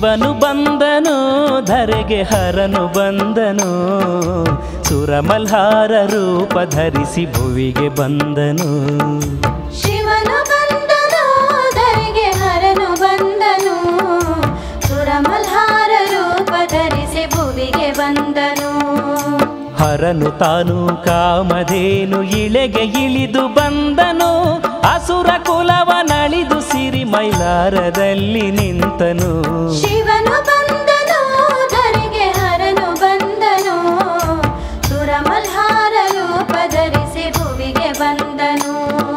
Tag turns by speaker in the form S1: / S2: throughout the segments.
S1: ಶಿವನು ಬಂದನು ಧರೆಗೆ ಹರನು ಬಂದನು ಸುರಮಲ್ಹಾರ ರೂಪ ಧರಿಸಿ ಭುವಿಗೆ ಬಂದನು
S2: ಶಿವನು ಬಂದನು ಧರೆಗೆ ಹರನು ಬಂದನು ಸುರಮಲ್ಹಾರ ರೂಪ ಧರಿಸಿ ಭುವಿಗೆ ಬಂದನು
S1: ಹರನು ತಾನು ಕಾಮಧೇನು ಇಳೆಗೆ ಇಳಿದು ಬಂದನು ಅಸುರ ಕುಲವನಳಿದು ಸಿರಿ ಮೈಲಾರದಲ್ಲಿ ನಿಂತನು
S2: ಶಿವನು ಬಂದನು ಧರೆಗೆ ಹರನು ಬಂದನು ಸುರಮಲ್ಹಾರ ರೂಪ ಧರಿಸಿ ಭುವಿಗೆ ಬಂದನು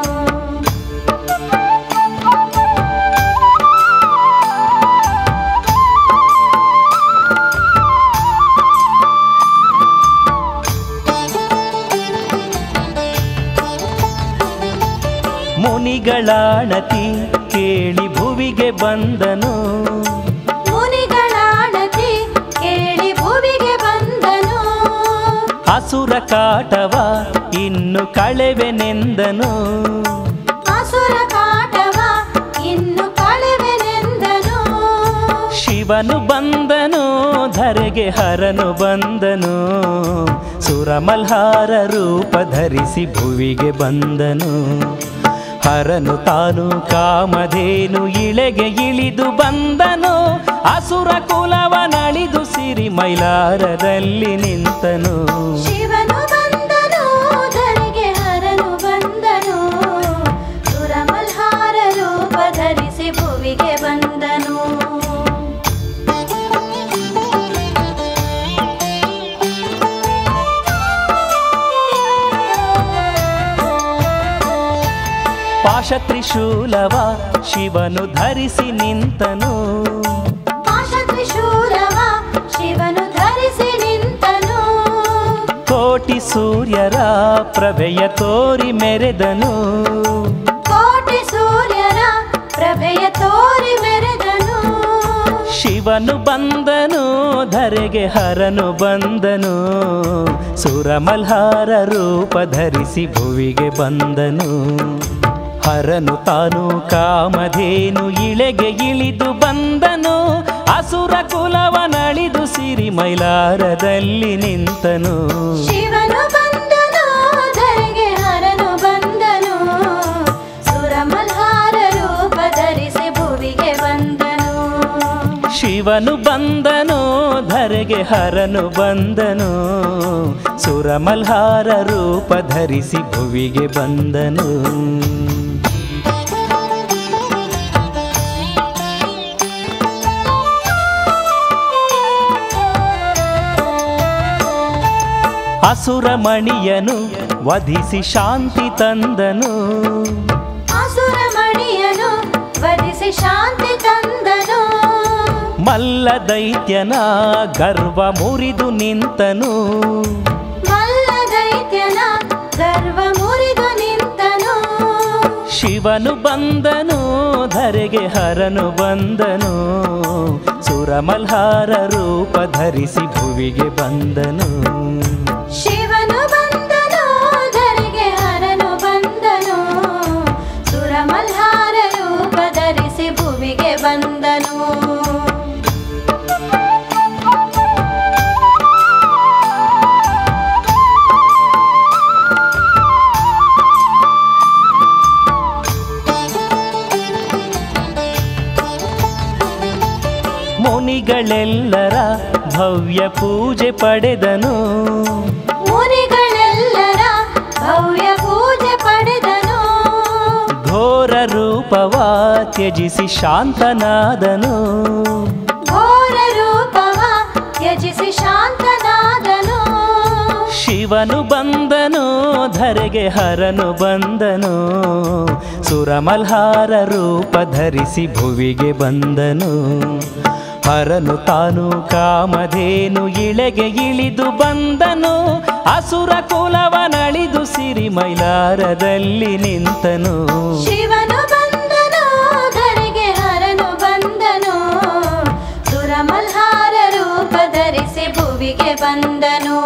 S1: ಮುನಿಗಳಾಣತಿ ಕೇಳಿ ಭುವಿಗೆ ಬಂದನು
S2: ಮುನಿಗಳಾಣತಿ ಕೇಳಿ ಭುವಿಗೆ ಬಂದನು
S1: ಅಸುರ ಕಾಟವ ಇನ್ನು ಕಳೆವೆನೆಂದನು
S2: ಅಸುರ ಕಾಟವ ಇನ್ನು ಕಳೆವೆನೆಂದನು
S1: ಶಿವನು ಬಂದನು ಧರೆಗೆ ಹರನು ಬಂದನು ಸುರಮಲ್ಹಾರ ರೂಪ ಧರಿಸಿ ಭುವಿಗೆ ಬಂದನು ಹರನು ತಾನು ಕಾಮಧೇನು ಇಳೆಗೆ ಇಳಿದು ಬಂದನು ಅಸುರ ಕುಲವನಳಿದು ಸಿರಿ ಮೈಲಾರದಲ್ಲಿ ನಿಂತನು
S2: ಶಿವನು ಬಂದನು ಧರೆಗೆ ಹರನು ಬಂದನು ಸುರಮಲ್ಹಾರ ರೂಪ ಧರಿಸಿ ಭುವಿಗೆ ಬಂದನು
S1: ಪಾಶತ್ರಿಶೂಲವ ಶಿವನು ಧರಿಸಿ ನಿಂತನು
S2: ಪಾಶ ತ್ರಿಶೂಲವ ಶಿವನು ಧರಿಸಿ ನಿಂತನು
S1: ಕೋಟಿ ಸೂರ್ಯರ ಪ್ರಭೆಯ ತೋರಿ ಮೆರೆದನು
S2: ಕೋಟಿ ಸೂರ್ಯರ ಪ್ರಭೆಯ ತೋರಿ ಮೆರೆದನು
S1: ಶಿವನು ಬಂದನು ಧರೆಗೆ ಹರನು ಬಂದನು ಸುರಮಲ್ಹಾರ ರೂಪ ಧರಿಸಿ ಭುವಿಗೆ ಬಂದನು ಹರನು ತಾನು ಕಾಮಧೇನು ಇಳೆಗೆ ಇಳಿದು ಬಂದನು ಅಸುರ ಕುಲವನಳಿದು ಸಿರಿ ಮೈಲಾರದಲ್ಲಿ ನಿಂತನು
S2: ಶಿವನು ಬಂದನು ಧರೆಗೆ ಹರನು ಬಂದನು ಸುರಮಲ್ಹಾರ ರೂಪ ಧರಿಸಿ ಭುವಿಗೆ ಬಂದನು
S1: ಶಿವನು ಬಂದನು ಧರೆಗೆ ಹರನು ಬಂದನು ಸುರಮಲ್ಹಾರ ರೂಪ ಧರಿಸಿ ಭುವಿಗೆ ಬಂದನು ಅಸುರಮಣಿಯನು ವಧಿಸಿ ಶಾಂತಿ ತಂದನು
S2: ಅಸುರ ಮಣಿಯನು ವಧಿಸಿ ಶಾಂತಿ ತಂದನು
S1: ಮಲ್ಲ ದೈತ್ಯನ ಗರ್ವ ಮುರಿದು ನಿಂತನು
S2: ಮಲ್ಲ ದೈತ್ಯನ ಗರ್ವ ಮುರಿದು ನಿಂತನು
S1: ಶಿವನು ಬಂದನು ಧರೆಗೆ ಹರನು ಬಂದನು ಸುರಮಲ್ಹಾರ ರೂಪ ಧರಿಸಿ ಭುವಿಗೆ ಬಂದನು
S2: ಶಿವನು ಬಂದನು ಧರೆಗೆ ಹರನು ಬಂದನು ಸುರಮಲ್ಹಾರ ರೂಪ ಧರಿಸಿ ಭುವಿಗೆ ಬಂದನು
S1: ಮುನಿಗಳೆಲ್ಲರ ಭವ್ಯ ಪೂಜೆ ಪಡೆದನು
S2: ಮುನಿಗಳೆಲ್ಲರ ಭವ್ಯ ಪೂಜೆ ಪಡೆದನು
S1: ಘೋರ ರೂಪವ ತ್ಯಜಿಸಿ ಶಾಂತನಾದನು
S2: ಘೋರ ರೂಪವ ತ್ಯಜಿಸಿ ಶಾಂತನಾದನು
S1: ಶಿವನು ಬಂದನು ಧರೆಗೆ ಹರನು ಬಂದನು ಸುರಮಲ್ಹಾರ ರೂಪ ಧರಿಸಿ ಭುವಿಗೆ ಬಂದನು ಹರನು ತಾನು ಕಾಮಧೇನು ಇಳೆಗೆ ಇಳಿದು ಬಂದನು ಅಸುರ ಕುಲವನಳಿದು ಸಿರಿ ಮೈಲಾರದಲ್ಲಿ ನಿಂತನು
S2: ಶಿವನು ಬಂದನು ಧರೆಗೆ ಹರನು ಬಂದನು ಸುರಮಲ್ಹಾರ ರೂಪ ಧರಿಸಿ ಭುವಿಗೆ ಬಂದನು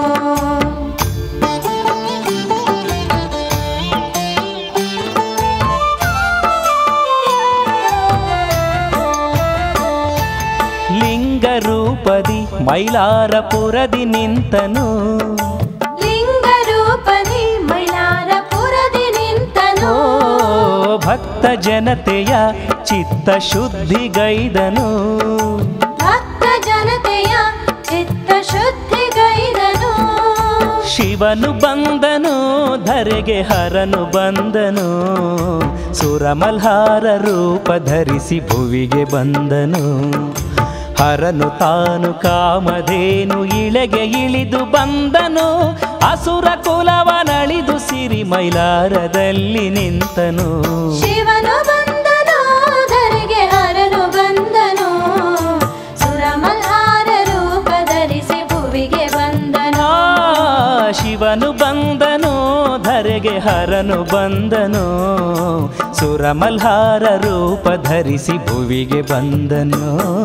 S1: ಮೈಲಾರಪುರದಿ ನಿಂತನು
S2: ಲಿಂಗ ರೂಪದಿ ಮೈಲಾರಪುರದಿ ನಿಂತನು
S1: ಓ ಭಕ್ತ ಜನತೆಯ ಚಿತ್ತ ಶುದ್ಧಿಗೈದನು
S2: ಭಕ್ತ ಜನತೆಯ ಚಿತ್ತ ಶುದ್ಧಿಗೈದನು
S1: ಶಿವನು ಬಂದನು ಧರೆಗೆ ಹರನು ಬಂದನು ಸುರಮಲ್ಹಾರ ರೂಪ ಧರಿಸಿ ಭುವಿಗೆ ಬಂದನು ಹರನು ತಾನು ಕಾಮಧೇನು ಇಳೆಗೆ ಇಳಿದು ಬಂದನು ಅಸುರ ಕುಲವನಳಿದು ಸಿರಿ ಮೈಲಾರದಲ್ಲಿ ನಿಂತನು
S2: ಶಿವನು ಬಂದನು ಧರೆಗೆ ಹರನು ಬಂದನು ಸುರಮಲ್ಹಾರ ರೂಪ ಧರಿಸಿ ಭುವಿಗೆ ಬಂದನು
S1: ಆ ಶಿವನು ಬಂದನು ಧರೆಗೆ ಹರನು ಬಂದನು ಸುರಮಲ್ಹಾರ ರೂಪ ಧರಿಸಿ ಭುವಿಗೆ ಬಂದನು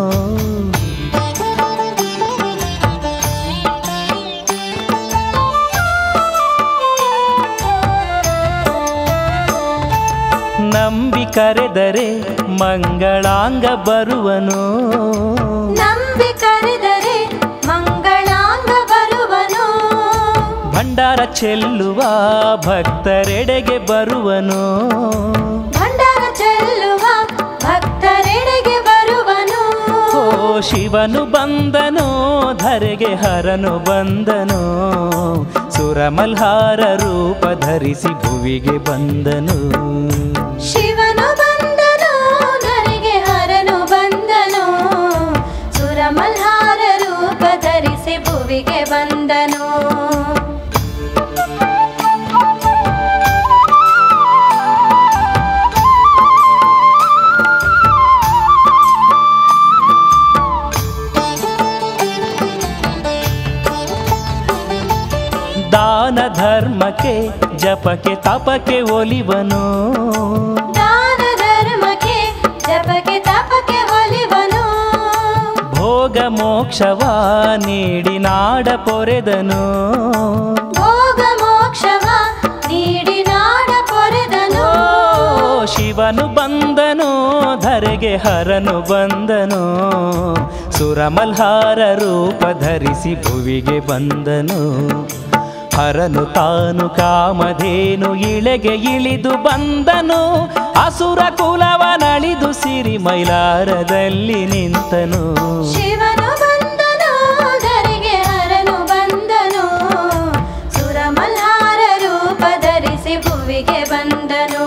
S1: ನಂಬಿ ಕರೆದರೆ ಮಂಗಳಾಂಗ ಬರುವನು
S2: ನಂಬಿ ಕರೆದರೆ ಮಂಗಳಾಂಗ ಬರುವನು
S1: ಭಂಡಾರ ಚೆಲ್ಲುವ ಭಕ್ತರೆಡೆಗೆ ಬರುವನು
S2: ಭಂಡಾರ ಚೆಲ್ಲುವ ಭಕ್ತರೆಡೆಗೆ ಬರುವನು
S1: ಓ ಶಿವನು ಬಂದನು ಧರೆಗೆ ಹರನು ಬಂದನು ಸುರಮಲ್ಹಾರ ರೂಪ ಧರಿಸಿ ಭುವಿಗೆ ಬಂದನು
S2: ಶಿವನು ಬಂದನು ಧರೆಗೆ ಹರನು ಬಂದನು ಸುರಮಲ್ಹಾರ ರೂಪ ಧರಿಸಿ ಭುವಿಗೆ ಬಂದನು
S1: ದಾನ ಧರ್ಮಕ್ಕೆ ಜಪಕ್ಕೆ ತಪಕ್ಕೆ ಒಲಿವನು
S2: ದಾನ ಧರ್ಮಕ್ಕೆ ಜಪಕ್ಕೆ ತಪಕ್ಕೆ ಒಲಿವನು
S1: ಭೋಗ ಮೋಕ್ಷವ ನೀಡಿ ನಾಡ ಪೊರೆದನು
S2: ಭೋಗ ಮೋಕ್ಷವ ನೀಡಿ ನಾಡ ಪೊರೆದನು
S1: ಓ ಶಿವನು ಬಂದನು ಧರೆಗೆ ಹರನು ಬಂದನು ಸುರಮಲ್ಹಾರ ರೂಪ ಧರಿಸಿ ಭುವಿಗೆ ಬಂದನು ಹರನು ತಾನು ಕಾಮಧೇನು ಇಳೆಗೆ ಇಳಿದು ಬಂದನು ಅಸುರ ಕುಲವನಳಿದು ಸಿರಿ ಮೈಲಾರದಲ್ಲಿ ನಿಂತನು
S2: ಶಿವನು ಬಂದನು ಧರೆಗೆ ಹರನು ಬಂದನು ಸುರಮಲ್ಹಾರ ರೂಪ ಧರಿಸಿ ಭುವಿಗೆ ಬಂದನು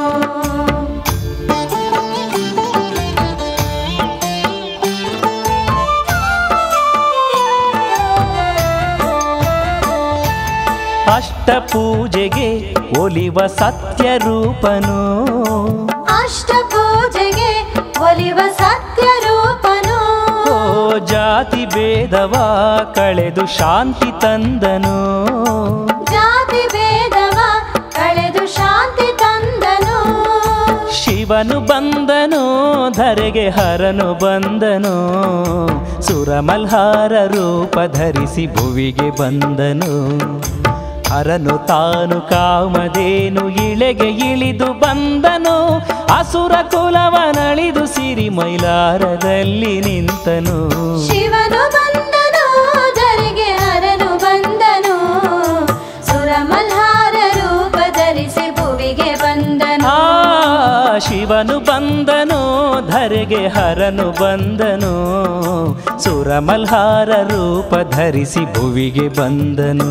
S1: ಅಷ್ಟ ಪೂಜೆಗೆ ಒಲಿವ ಸತ್ಯ ರೂಪನು
S2: ಅಷ್ಟ ಪೂಜೆಗೆ ಒಲಿವ ಸತ್ಯ ರೂಪನು
S1: ಓ ಜಾತಿ ಭೇದವ ಕಳೆದು ಶಾಂತಿ ತಂದನು
S2: ಜಾತಿ ಭೇದವ ಕಳೆದು ಶಾಂತಿ ತಂದನು
S1: ಶಿವನು ಬಂದನು ಧರೆಗೆ ಹರನು ಬಂದನು ಸುರಮಲ್ಹಾರ ರೂಪ ಧರಿಸಿ ಭುವಿಗೆ ಬಂದನು ಹರನು ತಾನು ಕಾಮಧೇನು ಇಳೆಗೆ ಇಳಿದು ಬಂದನು ಅಸುರ ಕುಲವನಳಿದು ಸಿರಿ ಮೈಲಾರದಲ್ಲಿ ನಿಂತನು
S2: ಶಿವನು ಬಂದನು ಧರೆಗೆ ಹರನು ಬಂದನು ಸುರಮಲ್ಹಾರ ರೂಪ ಧರಿಸಿ ಭುವಿಗೆ ಬಂದನು
S1: ಆ ಶಿವನು ಬಂದನು ಧರೆಗೆ ಹರನು ಬಂದನು ಸುರಮಲ್ಹಾರ ರೂಪ ಧರಿಸಿ ಭುವಿಗೆ ಬಂದನು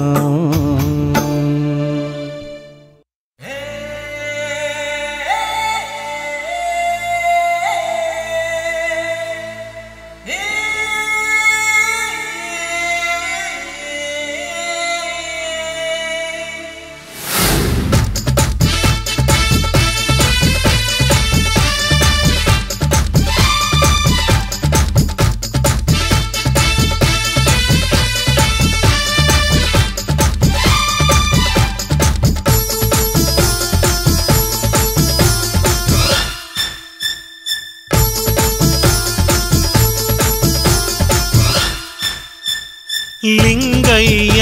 S3: ಲಿಂಗಯ್ಯ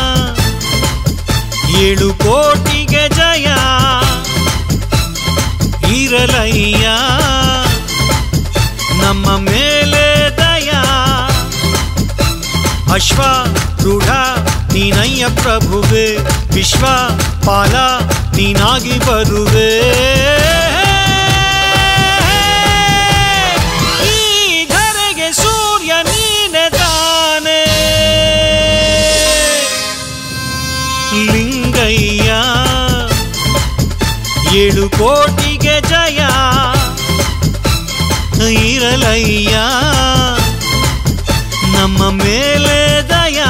S3: ಏಳು ಕೋಟಿಗೆ ಜಯ ಇರಲಯ್ಯ ನಮ್ಮ ಮೇಲೆ ದಯ ಅಶ್ವ ರೂಢ ನೀನಯ್ಯ ಪ್ರಭುವೆ ವಿಶ್ವ ಪಾಲ ನೀನಾಗಿ ಬರುವೆ ಈ ಧರೆಗೆ ಸೂರ್ಯ ನೀನೆ ತಾನೆ ಲಿಂಗಯ್ಯ ಏಳು ಕೋಟಿಗೆ ಜಯ ಇರಲಯ್ಯ ನಮ್ಮ ಮೇಲೆ ದಯಾ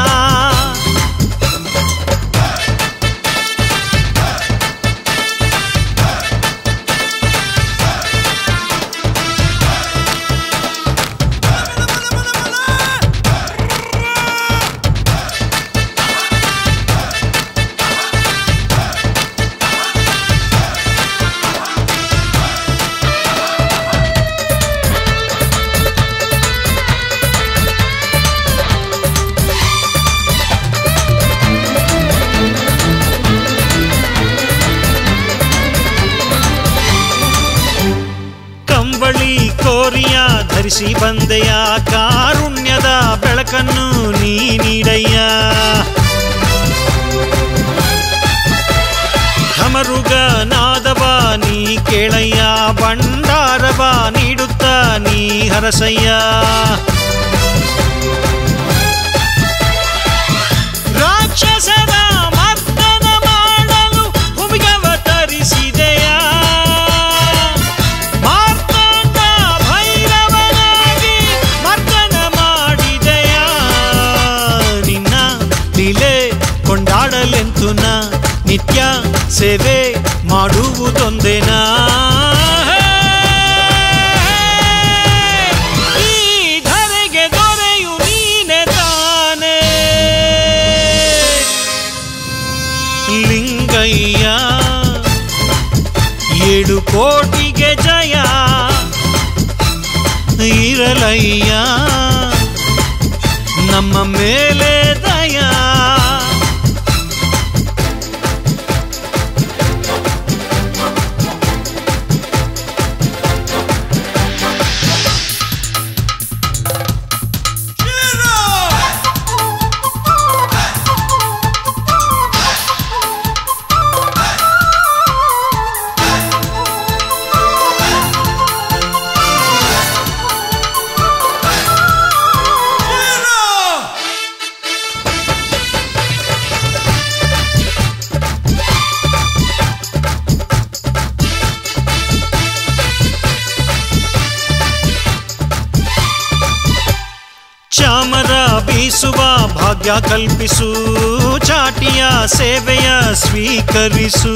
S3: ಕಂಬಳಿ ಕೋರಿಯ ಧರಿಸಿ ಬಂದೆಯ ಕಾರುಣ್ಯದ ಬೆಳಕನ್ನು ನೀ ನೀಡಯ್ಯ ಢಮರುಗ ನಾದವ ನೀ ಕೇಳಯ್ಯ ಭಂಡಾರವ ನೀಡುತ್ತ ನೀ ಹರಸಯ್ಯ ರಾಕ್ಷಸರ ಮರ್ದನ ಮಾಡಲು ಭೂಮಿಗವತರಿಸಿದೆಯ ಮಾರ್ತಾಂಡ ಭೈರವನಾಗಿ ಮರ್ದನ ಮಾಡಿದೆಯ ನಿನ್ನ ಲೀಲೆ ಕೊಂಡಾಡಲೆಂತು ನಾ ನಿತ್ಯ ಸೇವೆ ಮಾಡುವುದೊಂದೇನಾ ಈ ಧರೆಗೆ ದೊರೆಯು ನೀನೆ ತಾನೇ ಲಿಂಗಯ್ಯ ಏಳು ಕೋಟಿಗೆ ಜಯ ಇರಲಯ್ಯ ನಮ್ಮ ಮೇಲೆ ದಯಾ ಚಾಮರ ಬೀಸುವ ಭಾಗ್ಯ ಕಲ್ಪಿಸು ಚಾಟಿಯ ಸೇವೆಯ ಸ್ವೀಕರಿಸು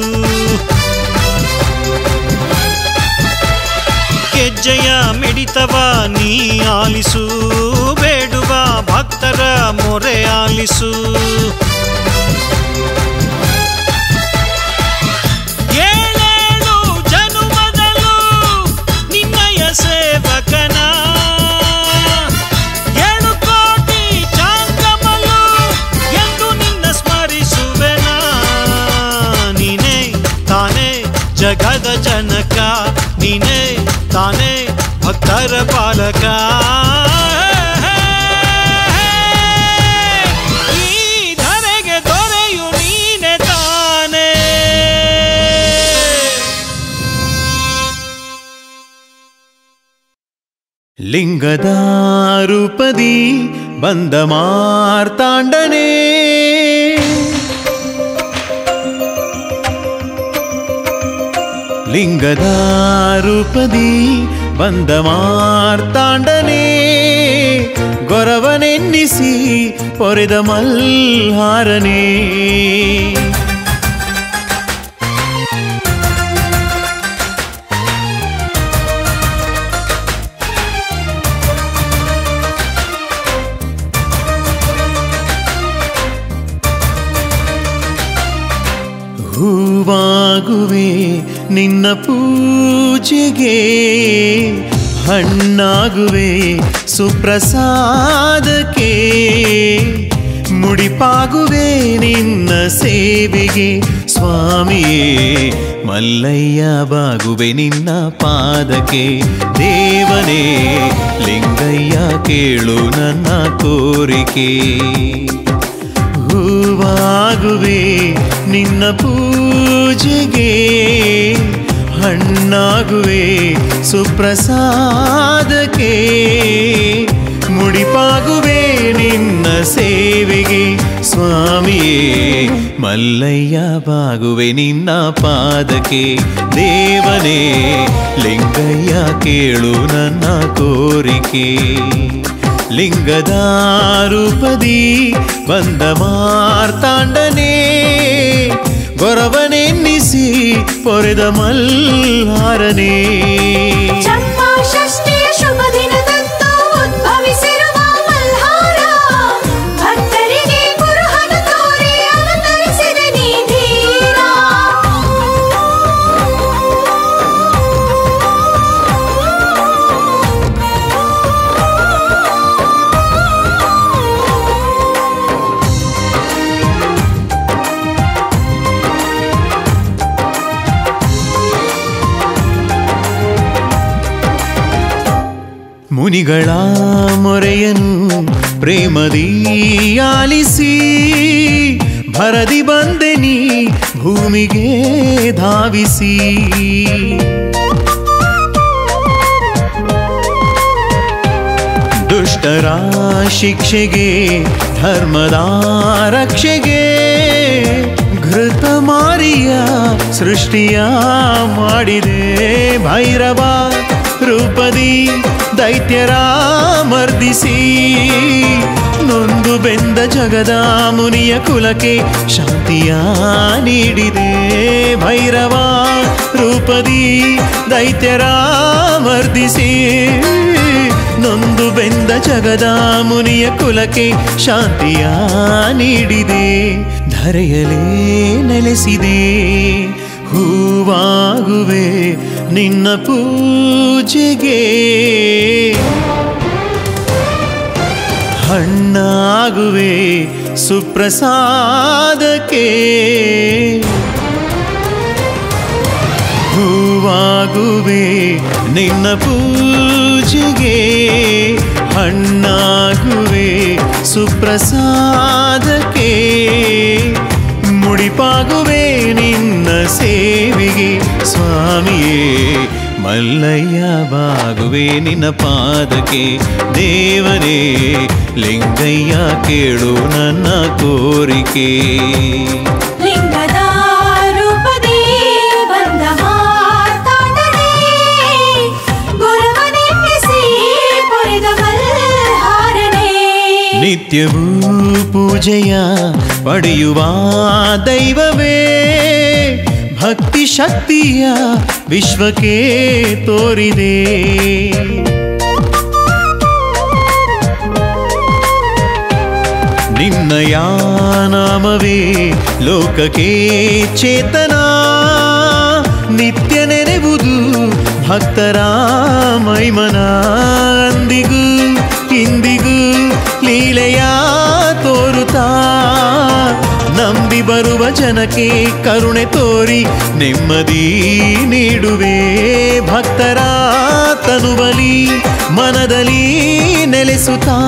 S3: ಹೆಜ್ಜೆಯ ಮಿಡಿತವ ನೀ ಆಲಿಸು ಬೇಡುವ ಭಕ್ತರ ಮೊರೆ ಆಲಿಸು ಏಳೇಳು ಜನುಮದಲು ನಿನ್ನಯ ಸೇವಕನ ಏಳು ಕೋಟಿ ಚಾಂಗಮಲು ಎಂದು ನಿನ್ನ ಸ್ಮರಿಸುವೆನ ನೀನೇ ತಾನೇ ಜಗದ ಜನಕ ನೀನೇ ತಾನೇ ಭಕ್ತರ ಪಾಲಕ ಈ ಧರೆಗೆ ದೊರೆಯು ನೀನೆ ತಾನೇ
S4: ಲಿಂಗದ ರೂಪದಿ ಬಂದ ಮಾರ್ತಾಂಡನೇ ಲಿಂಗದ ರೂಪದಿ ಬಂದ ಮಾರ್ತಾಂಡನೇ ಗೊರವನೆನ್ನಿಸಿ ಪೊರೆದ ಮಲ್ಹಾರನೇ ಹೂವಾಗುವೆ ನಿನ್ನ ಪೂಜೆಗೆ ಹಣ್ಣಾಗುವೆ ಸುಪ್ರಸಾದಕ್ಕೆ ಮುಡಿಪಾಗುವೆ ನಿನ್ನ ಸೇವೆಗೆ ಸ್ವಾಮಿಯೇ ಮಲ್ಲಯ್ಯ ಬಾಗುವೆ ನಿನ್ನ ಪಾದಕ್ಕೆ ದೇವನೇ ಲಿಂಗಯ್ಯ ಕೇಳು ನನ್ನ ಕೋರಿಕೆ ಹೂವಾಗುವೆ ನಿನ್ನ ಪೂಜೆಗೆ ಹಣ್ಣಾಗುವೆ ಸುಪ್ರಸಾದಕ್ಕೆ ಮುಡಿಪಾಗುವೆ ನಿನ್ನ ಸೇವೆಗೆ ಸ್ವಾಮಿಯೇ ಮಲ್ಲಯ್ಯ ಬಾಗುವೆ ನಿನ್ನ ಪಾದಕ್ಕೆ ದೇವನೇ ಲಿಂಗಯ್ಯ ಕೇಳು ನನ್ನ ಕೋರಿಕೆ ಲಿಂಗದ ರೂಪದಿ ಬಂದ ಮಾರ್ತಾಂಡನೇ ಗೊರವನೆನ್ನಿಸಿ ಪೊರೆದ ಮಲ್ಹಾರನೇ
S2: ಚಂಪ ಷಷ್ಠಿಯ ಶುಭ ದಿನದಂದು ಉದ್ಭವಿಸಿರುವ ಮಲ್ಹಾರ ಭಕ್ತರಿಗೆ ಕುರುಹನ ತೋರಿ ಅವತರಿಸಿದ ನೀ ಧೀರ
S4: ಮುನಿಗಳ ಮೊರೆಯನ್ನು ಪ್ರೇಮದಿ ಆಲಿಸಿ ಭರದಿ ಬಂದೆ ನೀ ಭೂಮಿಗೆ ಧಾವಿಸಿ ದುಷ್ಟರ ಶಿಕ್ಷೆಗೆ ಧರ್ಮದ ರಕ್ಷೆಗೆ ಘೃತ ಮಾರಿಯ ಸೃಷ್ಟಿಯ ಮಾಡಿದೆ ಭೈರವ ರೂಪದಿ ದೈತ್ಯರ ಮರ್ದಿಸಿ ನೊಂದು ಬೆಂದ ಜಗದ ಮುನಿಯ ಕುಲಕ್ಕೆ ಶಾಂತಿಯ ನೀಡಿದೆ ಭೈರವ ರೂಪದಿ ದೈತ್ಯರ ಮರ್ದಿಸಿ ನೊಂದು ಬೆಂದ ಜಗದ ಮುನಿಯ ಕುಲಕ್ಕೆ ಶಾಂತಿಯ ನೀಡಿದೆ ಧರೆಯಲೇ ನೆಲೆಸಿದೆ ಹೂವಾಗುವೆ ನಿನ್ನ ಪೂಜೆಗೆ ಹಣ್ಣಾಗುವೆ ಸುಪ್ರಸಾದಕ್ಕೆ ಹೂವಾಗುವೆ ನಿನ್ನ ಪೂಜೆಗೆ ಹಣ್ಣಾಗುವೆ ಸುಪ್ರಸಾದಕ್ಕೆ ಮುಡಿಪಾಗುವೆ ನಿನ್ನ ಸೇವೆಗೆ ಸ್ವಾಮಿಯೇ ಮಲ್ಲಯ್ಯ ಬಾಗುವೆ ನಿನ್ನ ಪಾದಕ್ಕೆ ದೇವರೇ ಲಿಂಗಯ್ಯ ಕೇಳು ನನ್ನ ಕೋರಿಕೆ
S2: ಲಿಂಗದ ರೂಪದಿ ಬಂದ ಮಾತಾಡನೆ ಗುರುವನೆನ್ನಿಸಿ ಪೊರೆದ ಮಲ್ಹಾರನೆ
S4: ನಿತ್ಯವೂ ಪೂಜೆಯ ಪಡೆಯುವ ದೈವವೇ ಭಕ್ತಿ ಶಕ್ತಿಯ ವಿಶ್ವಕ್ಕೆ ತೋರಿದೆ ನಿನ್ನಯ ನಾಮವೇ ಲೋಕಕ್ಕೆ ಚೇತನ ನಿತ್ಯ ನೆನೆವುದು ಭಕ್ತರ ಮೈಮನ ಅಂದಿಗೂ ಇಂದಿಗೂ ಲೀಲೆಯ ತೋರುತ್ತಾ ನಂಬಿ ಬರುವ ಜನಕ್ಕೆ ಕರುಣೆ ತೋರಿ ನೆಮ್ಮದಿ ನೀಡುವೆ ಭಕ್ತರ ತನುವಲಿ ಮನದಲ್ಲಿ ನೆಲೆಸುತ್ತಾ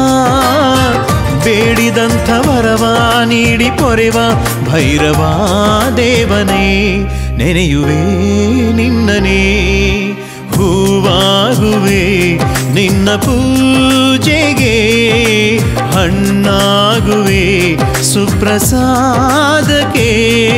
S4: ಬೇಡಿದಂಥ ವರವ ನೀಡಿ ಪೊರೆವ ಭೈರವ ದೇವನೇ ನೆನೆಯುವೆ ನಿನ್ನನೇ ಹೂವಾಗುವೆ ನಿನ್ನ ಪೂಜೆಗೆ ಹಣ್ಣಾಗುವೆ ಸುಪ್ರಸಾದಕ್ಕೆ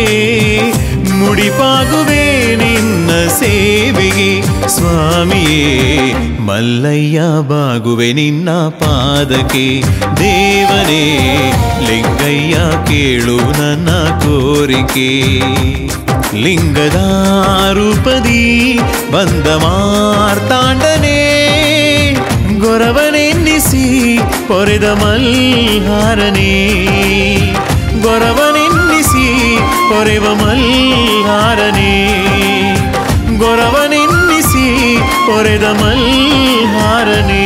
S4: ಮುಡಿಪಾಗುವೆ ನಿನ್ನ ಸೇವೆಗೆ ಸ್ವಾಮಿಯೇ ಮಲ್ಲಯ್ಯ ಬಾಗುವೆ ನಿನ್ನ ಪಾದಕ್ಕೆ ದೇವನೇ ಲಿಂಗಯ್ಯ ಕೇಳು ನನ್ನ ಕೋರಿಕೆ ಲಿಂಗದ ರೂಪದಿ ಬಂದ ಮಾರ್ತಾಂಡನೇ ಗೊರವನೆನ್ನಿಸಿ ಪೊರೆದ ಮಲ್ಹಾರನೇ ಗೊರವನೆನ್ನಿಸಿ ಪೊರೆವ ಮಲ್ಹಾರನೇ ಗೊರವನೆನ್ನಿಸಿ ಪೊರೆದ ಮಲ್ಹಾರನೇ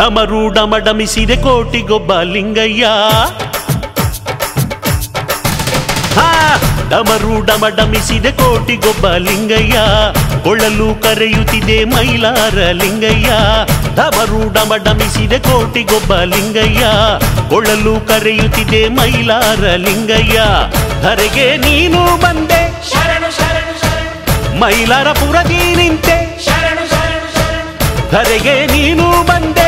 S5: ಡಮರು ಡಮಡಮಿಸಿದೆ ಕೋಟಿಗೊಬ್ಬ ಲಿಂಗಯ್ಯ ಹಾ ಡಮರು ಡಮಡಮಿಸಿದೆ ಕೋಟಿಗೊಬ್ಬ ಲಿಂಗಯ್ಯ ಕೊಳ್ಳಲು ಕರೆಯುತ್ತಿದೆ ಮೈಲಾರ ಲಿಂಗಯ್ಯ ಡಮರು ಡಮಡಮಿಸಿದೆ ಕೋಟಿಗೊಬ್ಬ ಲಿಂಗಯ್ಯ ಕೊಳ್ಳಲು ಕರೆಯುತ್ತಿದೆ ಮೈಲಾರ ಲಿಂಗಯ್ಯ ಧರೆಗೆ ನೀನು ಬಂದೆ ಮೈಲಾರ ಪುರದಿ ನಿಂತೆ ಧರೆಗೆ ನೀನು ಬಂದೆ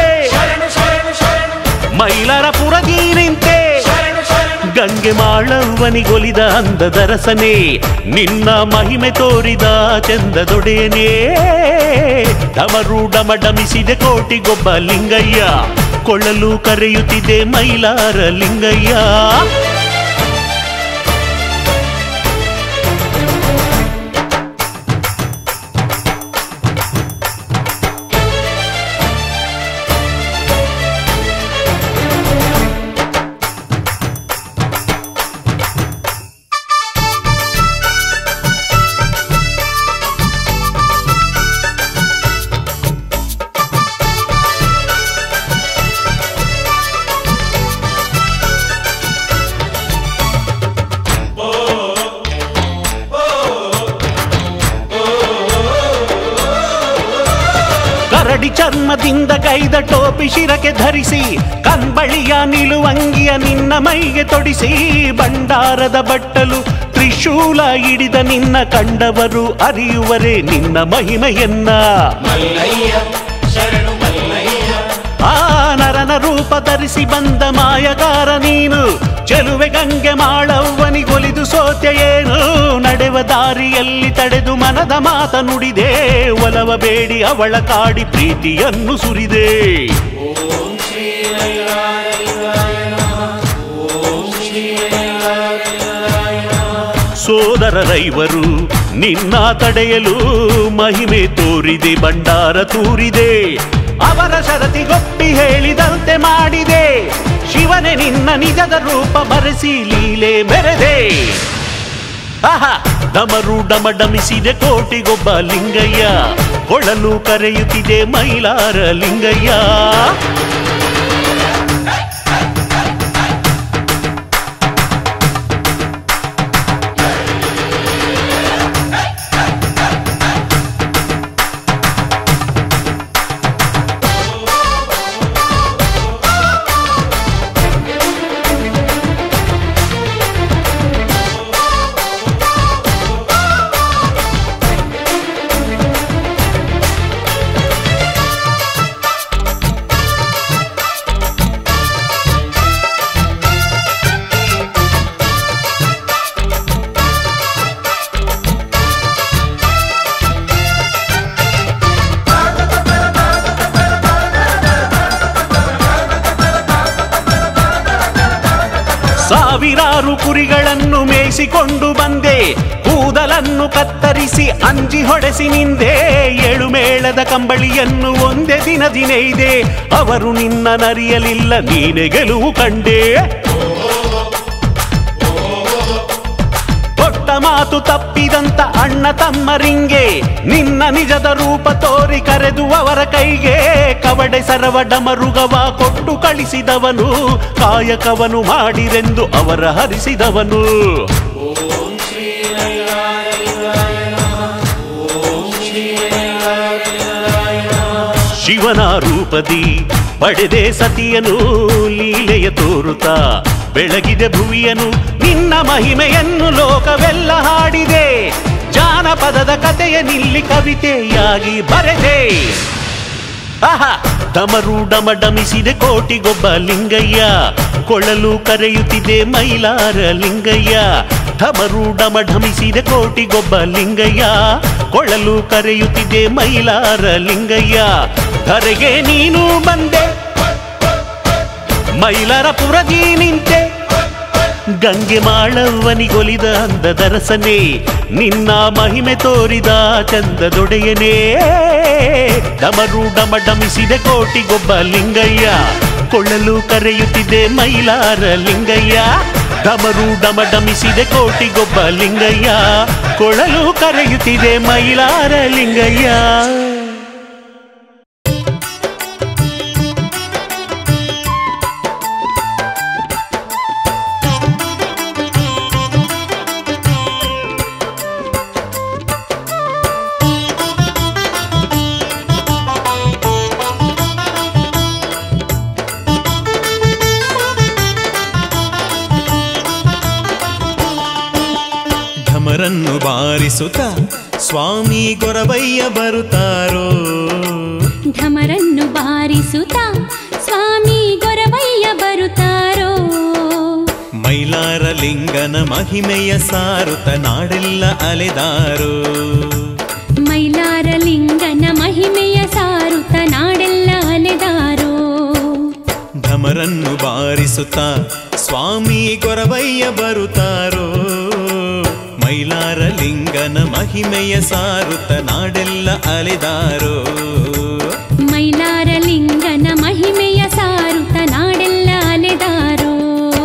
S5: ಮೈಲಾರ ಪುರದಿ ನಿಂತೆ ಗಂಗೆ ಮಾಳವ್ವನಿಗೊಲಿದ ಅಂದದ ರಸನೆ ನಿನ್ನ ಮಹಿಮೆ ತೋರಿದ ಚಂದದೊಡೆಯನೇ ಡಮರು ಡಮಡಮಿಸಿದೆ ಕೋಟಿಗೊಬ್ಬ ಲಿಂಗಯ್ಯ ಕೊಳ್ಳಲು ಕರೆಯುತ್ತಿದೆ ಮೈಲಾರ ಲಿಂಗಯ್ಯ ಕರಡಿ ಚರ್ಮದಿಂದ ಗೈದ ಟೋಪಿ ಶಿರಕ್ಕೆ ಧರಿಸಿ ಕಂಬಳಿಯ ನಿಲುವಂಗಿಯ ನಿನ್ನ ಮೈಗೆ ತೊಡಿಸಿ ಭಂಡಾರದ ಬಟ್ಟಲು ತ್ರಿಶೂಲ ಹಿಡಿದ ನಿನ್ನ ಕಂಡವರು ಅರಿಯುವರೆ ನಿನ್ನ ಮಹಿಮೆಯನ್ನ ಆ ನರನ ರೂಪ ಧರಿಸಿ ಬಂದ ಮಾಯಗಾರ ನೀನು ಚೆಲುವೆ ಗಂಗೆ ಮಾಳವ್ವನಿಗೊಲಿದು ಸೋತೆಯೇನು ನಡೆವ ದಾರಿಯಲ್ಲಿ ತಡೆದು ಮನದ ಮಾತ ನುಡಿದೆ ಒಲವ ಬೇಡಿ ಅವಳ ಕಾಡಿ ಪ್ರೀತಿಯನ್ನು ಸುರಿದೆ ಸೋದರರೈವರು ನಿನ್ನ ತಡೆಯಲು ಮಹಿಮೆ ತೋರಿದೆ ಭಂಡಾರ ತೂರಿದೆ ಅವರ ಶರತಿಗೊಪ್ಪಿ ಹೇಳಿದಂತೆ ಮಾಡಿದೆ ಶಿವನೇ ನಿನ್ನ ನಿಜದ ರೂಪ ಬರೆಸಿ ಲೀಲೆ ಮೆರೆದೆ ಆಹಾ ಡಮರು ಡಮಡಮಿಸಿದೆ ಕೋಟಿಗೊಬ್ಬ ಲಿಂಗಯ್ಯ ಕೊಳಲು ಕರೆಯುತ್ತಿದೆ ಮೈಲಾರ ಲಿಂಗಯ್ಯ ಸಾವಿರಾರು ಕುರಿಗಳನ್ನು ಮೇಯಿಸಿಕೊಂಡು ಬಂದೆ ಕೂದಲನ್ನು ಕತ್ತರಿಸಿ ಅಂಜಿ ಹೊಡೆಸಿ ನಿಂದೆ ಏಳು ಮೇಳದ ಕಂಬಳಿಯನ್ನು ಒಂದೇ ದಿನ ದಿನೈದೆ ಅವರು ನಿನ್ನ ನರಿಯಲಿಲ್ಲ ನೀನೆ ಗೆಲುವು ಕಂಡೆ ಕೊಟ್ಟ ಮಾತು ತಪ್ಪಿದಂತ ಅಣ್ಣ ತಮ್ಮರಿಂಗೆ ನಿನ್ನ ನಿಜದ ರೂಪ ತೋರಿ ಕರೆದು ಅವರ ಕೈಗೆ ಕವಡೆ ಸರವ ಡಮರುಗವ ಕೊಟ್ಟು ಕಳಿಸಿದವನು ಕಾಯಕವನು ಮಾಡಿರೆಂದು ಅವರ ಹರಿಸಿದವನು ಶಿವನ ರೂಪದಿ ಪಡೆದೆ ಸತಿಯನು ಲೀಲೆಯ ತೋರುತ್ತಾ ಬೆಳಗಿದೆ ಭುವಿಯನು ನಿನ್ನ ಮಹಿಮೆಯನ್ನು ಲೋಕವೆಲ್ಲ ಹಾಡಿದೆ ಜಾನಪದದ ಕಥೆಯ ನಿಲ್ಲಿ ಕವಿತೆಯಾಗಿ ಬರೆದೆ ಆಹಾ ಡಮರು ಡಮಡಮಿಸಿದೆ ಕೋಟಿಗೊಬ್ಬ ಲಿಂಗಯ್ಯ ಕೊಳ್ಳಲು ಕರೆಯುತ್ತಿದೆ ಮೈಲಾರ ಲಿಂಗಯ್ಯ ಢಮರು ಡಮಢಮಿಸಿದೆ ಕೋಟಿಗೊಬ್ಬ ಲಿಂಗಯ್ಯ ಕೊಳ್ಳಲು ಕರೆಯುತ್ತಿದೆ ಮೈಲಾರ ಲಿಂಗಯ್ಯ ಧರೆಗೆ ನೀನು ಬಂದೆ ಮೈಲಾರ ಪುರದಿ ನಿಂತೆ ಗಂಗೆ ಮಾಳವ್ವನಿಗೊಲಿದ ಅಂದದ ರಸನೆ ನಿನ್ನ ಮಹಿಮೆ ತೋರಿದ ಚಂದದೊಡೆಯನೇ ಡಮರು ಡಮಡಮಿಸಿದೆ ಕೋಟಿಗೊಬ್ಬ ಲಿಂಗಯ್ಯ ಕೊಳ್ಳಲು ಕರೆಯುತ್ತಿದೆ ಮೈಲಾರ ಲಿಂಗಯ್ಯ ಡಮರು ಡಮಡಮಿಸಿದೆ ಕೋಟಿಗೊಬ್ಬ ಲಿಂಗಯ್ಯ ಕೊಳಲು ಕರೆಯುತ್ತಿದೆ ಮೈಲಾರ ಲಿಂಗಯ್ಯ
S4: ಢಮರನ್ನು ಬಾರಿಸುತ್ತ ಸ್ವಾಮಿ ಗೊರಬಯ್ಯ ಬರುತ್ತಾರೋ
S6: ಢಮರನ್ನು ಬಾರಿಸುತ್ತ ಸ್ವಾಮಿ ಗೊರವಯ್ಯ ಬರುತ್ತಾರೋ
S4: ಮೈಲಾರ ಲಿಂಗನ ಮಹಿಮೆಯ ಸಾರುತ್ತ ನಾಡೆಲ್ಲ ಅಲೆದಾರೋ
S6: ಮೈಲಾರ ಲಿಂಗನ ಮಹಿಮೆಯ ಸಾರುತ್ತ ನಾಡೆಲ್ಲ ಅಲೆದಾರೋ
S4: ಢಮರನ್ನು ಬಾರಿಸುತ್ತ ಸ್ವಾಮಿ ಗೊರಬಯ್ಯ ಬರುತ್ತಾರೋ ಮೈಲಾರ ಲಿಂಗನ ಮಹಿಮೆಯ ಸಾರುತ್ತ ನಾಡೆಲ್ಲ ಅಲೆದಾರೋ
S6: ಮೈಲಾರ ಲಿಂಗನ ಮಹಿಮೆಯ ಸಾರುತ್ತ ನಾಡೆಲ್ಲ ಅಲೆದಾರೋ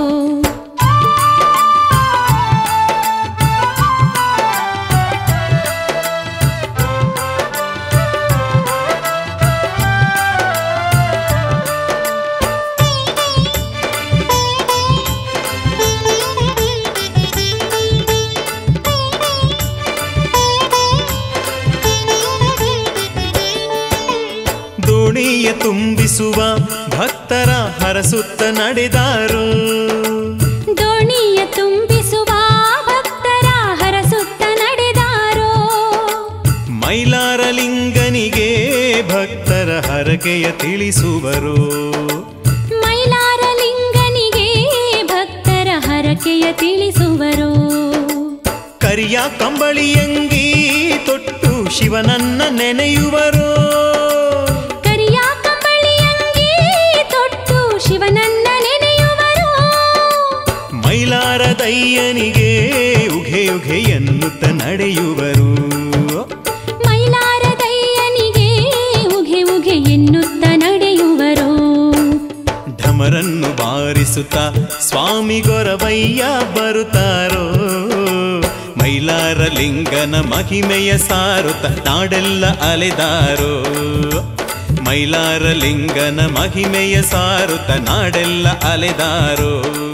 S4: ದೋಣಿಯ ತುಂಬಿಸುವ ಭಕ್ತರ ಹರಸುತ್ತ ನಡೆದಾರೋ
S6: ದೋಣಿಯ ತುಂಬಿಸುವ ಭಕ್ತರ ಹರಸುತ್ತ ನಡೆದಾರೋ
S4: ಮೈಲಾರ ಲಿಂಗನಿಗೆ ಭಕ್ತರ ಹರಕೆಯ ತಿಳಿಸುವರು
S6: ಮೈಲಾರ ಲಿಂಗನಿಗೆ ಭಕ್ತರ ಹರಕೆಯ ತಿಳಿಸುವರು
S4: ಕರಿಯ ಕಂಬಳಿಯಂಗಿ ತೊಟ್ಟು ಶಿವನನ್ನ ನೆನೆಯುವರು
S6: ಕರಿಯ ಕಂಬಳಿಯಂಗಿ ತೊಟ್ಟು ಶಿವನನ್ನ ನೆನೆಯುವರು
S4: ಮೈಲಾರ ದಯ್ಯನಿಗೆ ಉಘೆ ಉಘೆ ಎನ್ನುತ್ತ ನಡೆಯುವರು
S6: ಮೈಲಾರ ದಯ್ಯನಿಗೆ ಉಘೆ ಉಘೆ ಎನ್ನುತ್ತ ನಡೆಯುವರು
S4: ಢಮರನ್ನು ಬಾರಿಸುತ್ತ ಸ್ವಾಮಿ ಗೊರವಯ್ಯ ಬರುತ್ತಾರೋ ಮೈಲಾರ ಲಿಂಗನ ಮಹಿಮೆಯ ಸಾರುತ್ತ ನಾಡೆಲ್ಲ ಅಲೆದಾರೋ ಮೈಲಾರ ಲಿಂಗನ ಮಹಿಮೆಯ ಸಾರುತ್ತ ನಾಡೆಲ್ಲ ಅಲೆದಾರೋ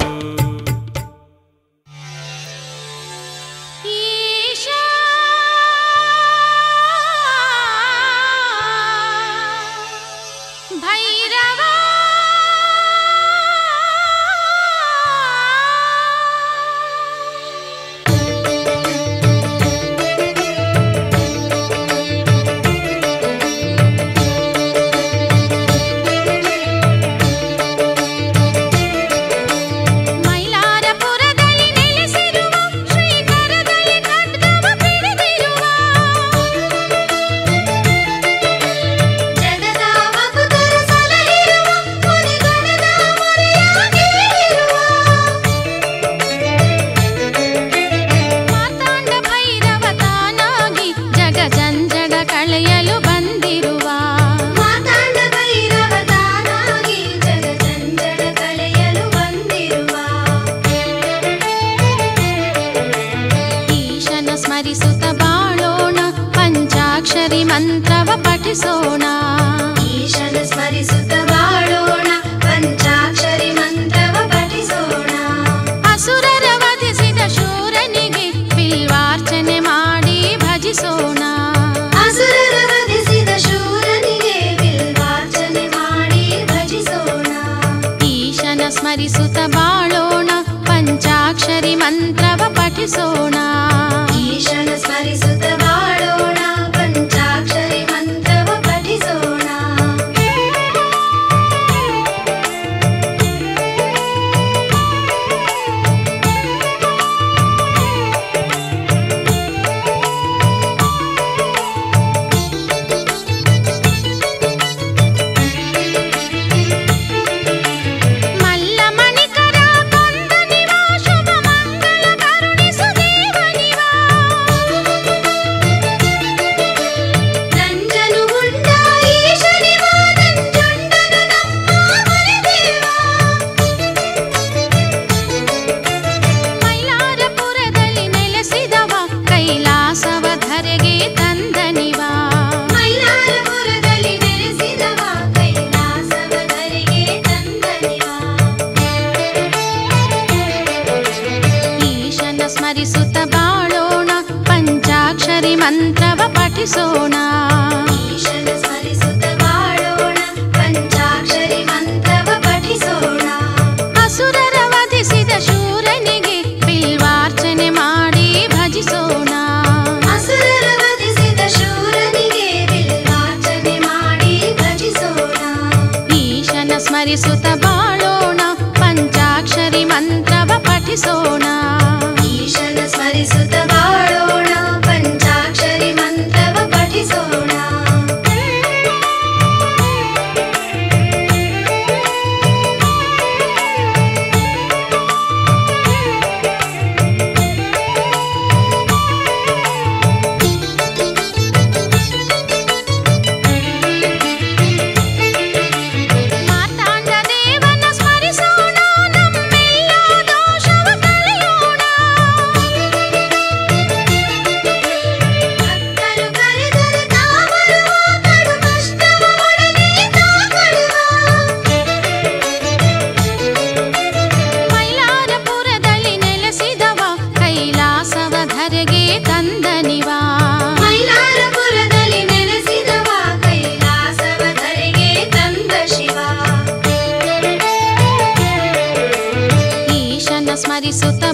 S6: ಈಶಾ ಭೈರವ ಮೈಲಾರಪುರದಲ್ಲಿ ನೆಲೆಸಿರುವ ಶ್ರೀಕರದಲ್ಲಿ ಖಡ್ಗವ ಪಿಡಿದಿರುವ
S2: ಜಗದ ಭಕ್ತರ ಸಲಹಿರುವ ಮುನಿಗಣದ ಮೊರೆಯಾಗಿರುವ
S6: ಮಾತಾಂಡ ಭೈರವ ತಾನಾಗಿ ಜಗ ಜಂಜಡ ಕಳೆಯಲು ಬಂದಿರುವ
S2: ಮಾತಾಂಡ ಭೈರವ ತಾನಾಗಿ ಜಗ ಜಂಜಡ ಕಳೆಯಲು ಬಂದಿರುವ
S6: ಈಶನ ಸ್ಮರಿಸುತ್ತ ಬಾಳೋಣ ಪಂಚಾಕ್ಷರಿ ಮಂತ್ರವ ಪಠಿಸೋಣ
S2: ಈಶನ ಸ್ಮರಿಸುತ್ತ ಬಾಳೋಣ ಪಂಚಾಕ್ಷರಿ ಮಂತ್ರವ ಪಠಿಸೋಣ
S6: ಅಸುರರ ವಧಿಸಿದ ಶೂರನಿಗೆ ಬಿಲ್ವಾರ್ಚನೆ ಮಾಡಿ ಭಜಿಸೋಣ
S2: ಅಸುರರ ವಧಿಸಿದ ಶೂರನಿಗೆ ಬಿಲ್ವಾರ್ಚನೆ ಮಾಡಿ ಭಜಿಸೋಣ
S6: ಈಶನ ಸ್ಮರಿಸುತ್ತ ಬಾಳೋಣ ಪಂಚಾಕ್ಷರಿ ಮಂತ್ರವ ಪಠಿಸೋಣ
S2: ಈಶನ ಸ್ಮರಿಸುತ್ತ ಬಾಳೋಣ ಪಂಚಾಕ್ಷರಿ ಮಂತ್ರವ ಪಠಿಸೋಣ
S6: ಮಲ್ಲ ಮಣಿಕರ ಕೊಂದ ನಿವ ಶುಭ ಮಂಗಲ ಕರುಣಿಸು ದೇವನಿವ
S2: ನಂಜನು ಉಂಡ ಈಶನಿವ ನಂಜುಂಡನು ನಮ್ಮ ಮನೆದೇವ
S6: ಮೈಲಾರಪುರದಲ್ಲಿ ನೆಲೆಸಿದವ ಕೈಲಾಸವ ಧರೆಗೆ ತಂದನಿವ
S2: ಮೈಲಾರಪುರದಲ್ಲಿ ನೆಲೆಸಿದವ ಕೈಲಾಸವ ಧರೆಗೆ ತಂದನಿವ
S6: ಈಶನ ಸ್ಮರಿಸುತ್ತ ಬಾಳೋಣ ಪಂಚಾಕ್ಷರಿ ಮಂತ್ರವ ಪಠಿಸೋಣ
S2: ಈಶನ ಸ್ಮರಿಸುತ್ತ ಬಾಳೋಣ ಪಂಚಾಕ್ಷರಿ ಮಂತ್ರವ ಪಠಿಸೋಣ
S6: ಅಸುರರ ವಧಿಸಿದ ಶೂರನಿಗೆ ಬಿಲ್ವಾರ್ಚನೆ ಮಾಡಿ ಭಜಿಸೋಣ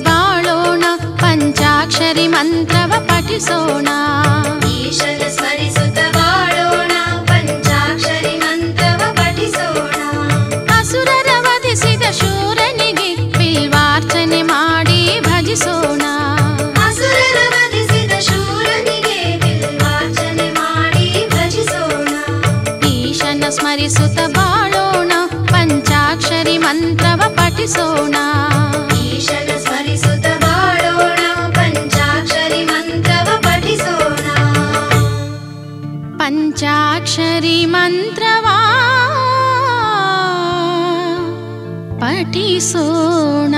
S6: ಬಾಳೋಣ ಪಂಚಾಕ್ಷರಿ ಮಂತ್ರವ ಪಠಿಸೋಣ
S2: ಈಶನ ಸ್ಮರಿಸುತ್ತ ಬಾಳೋಣ ಪಂಚಾಕ್ಷರಿ ಮಂತ್ರವ ಪಠಿಸೋಣ
S6: ಅಸುರರ ವಧಿಸಿದ ಶೂರನಿಗೆ ಬಿಲ್ವಾರ್ಚನೆ ಮಾಡಿ ಭಜಿಸೋಣ
S2: ಅಸುರರ ವಧಿಸಿದ ಶೂರನಿಗೆ ಬಿಲ್ವಾರ್ಚನೆ ಮಾಡಿ ಭಜಿಸೋಣ
S6: ಈಶನ ಸ್ಮರಿಸುತ್ತ ಬಾಳೋಣ ಪಂಚಾಕ್ಷರಿ ಮಂತ್ರವ ಪಠಿಸೋಣ
S2: ಈಶನ ಸ್ಮರಿಸುತ್ತ ಬಾಳೋಣ ಪಂಚಾಕ್ಷರಿ ಮಂತ್ರವ ಪಠಿಸೋಣ
S6: ಪಂಚಾಕ್ಷರಿ ಮಂತ್ರವಾ ಪಠಿಸೋಣ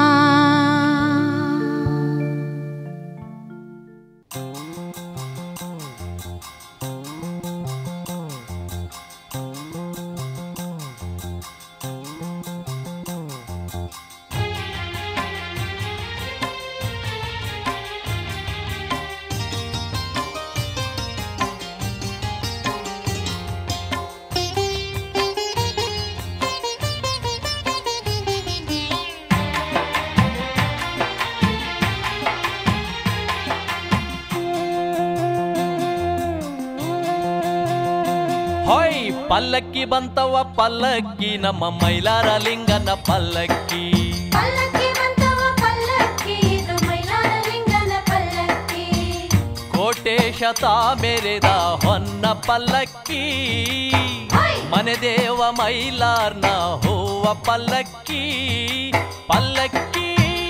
S7: ಹೊಯ್ ಪಲ್ಲಕ್ಕಿ ಬಂತವ ಪಲ್ಲಕ್ಕಿ ನಮ್ಮ ಮೈಲಾರ ಲಿಂಗನ ಪಲ್ಲಕ್ಕಿ
S2: ಪಲ್ಲಕ್ಕಿ ಬಂತವ ಪಲ್ಲಕ್ಕಿ ಇದು ಮೈಲಾರ ಲಿಂಗನ ಪಲ್ಲಕ್ಕಿ
S7: ಕೋಟೇಶ ತಾ ಮೆರೆದ ಹೊನ್ನ ಪಲ್ಲಕ್ಕಿ ಮನೆ ದೇವ ಮೈಲಾರ್ನ ಹೂವ ಪಲ್ಲಕ್ಕಿ ಪಲ್ಲಕ್ಕಿ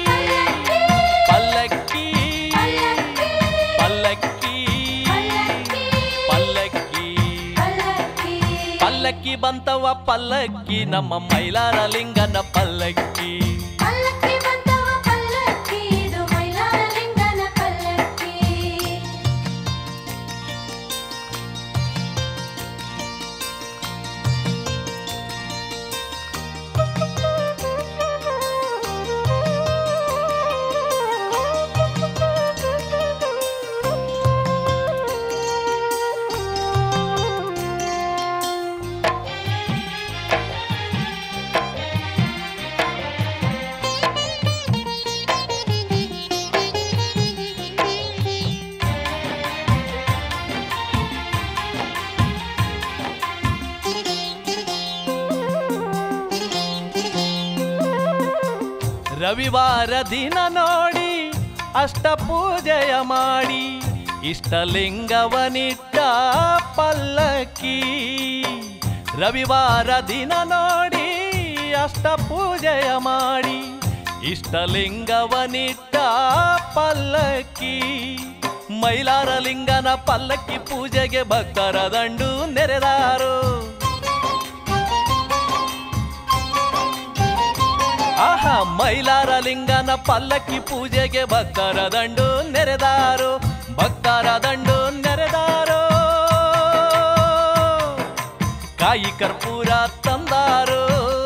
S7: ಪಲ್ಲಕ್ಕಿ ಪಲ್ಲಕ್ಕಿ ಪಲ್ಲಕ್ಕಿ
S2: ಪಲ್ಲಕ್ಕಿ
S7: ಪಲ್ಲಕ್ಕಿ ಬಂತವ ಪಲ್ಲಕ್ಕಿ ನಮ್ಮ ಮೈಲಾರ ಲಿಂಗನ ಪಲ್ಲಕ್ಕಿ
S2: ಪಲ್ಲಕ್ಕಿ ಬಂತವ ಪಲ್ಲಕ್ಕಿ ಇದು ಮೈಲಾರ ಲಿಂಗನ ಪಲ್ಲಕ್ಕಿ
S7: ರವಿವಾರ ದಿನ ನೋಡಿ ಅಷ್ಟ ಪೂಜೆಯ ಮಾಡಿ ಇಷ್ಟಲಿಂಗವನಿಟ್ಟ ಪಲ್ಲಕ್ಕಿ ರವಿವಾರ ದಿನ ನೋಡಿ ಅಷ್ಟ ಪೂಜೆಯ ಮಾಡಿ ಇಷ್ಟಲಿಂಗವನಿಟ್ಟ ಪಲ್ಲಕ್ಕಿ ಮೈಲಾರ ಲಿಂಗನ ಪಲ್ಲಕ್ಕಿ ಪೂಜೆಗೆ ಭಕ್ತರ ದಂಡು ನೆರೆದಾರು ಆಹಾ ಮೈಲಾರ ಲಿಂಗನ ಪಲ್ಲಕ್ಕಿ ಪೂಜೆಗೆ ಭಕ್ತರ ದಂಡು ನೆರೆದಾರು ಭಕ್ತರ ದಂಡು ನೆರೆದಾರು ಕಾಯಿ ಕರ್ಪೂರ ತಂದಾರು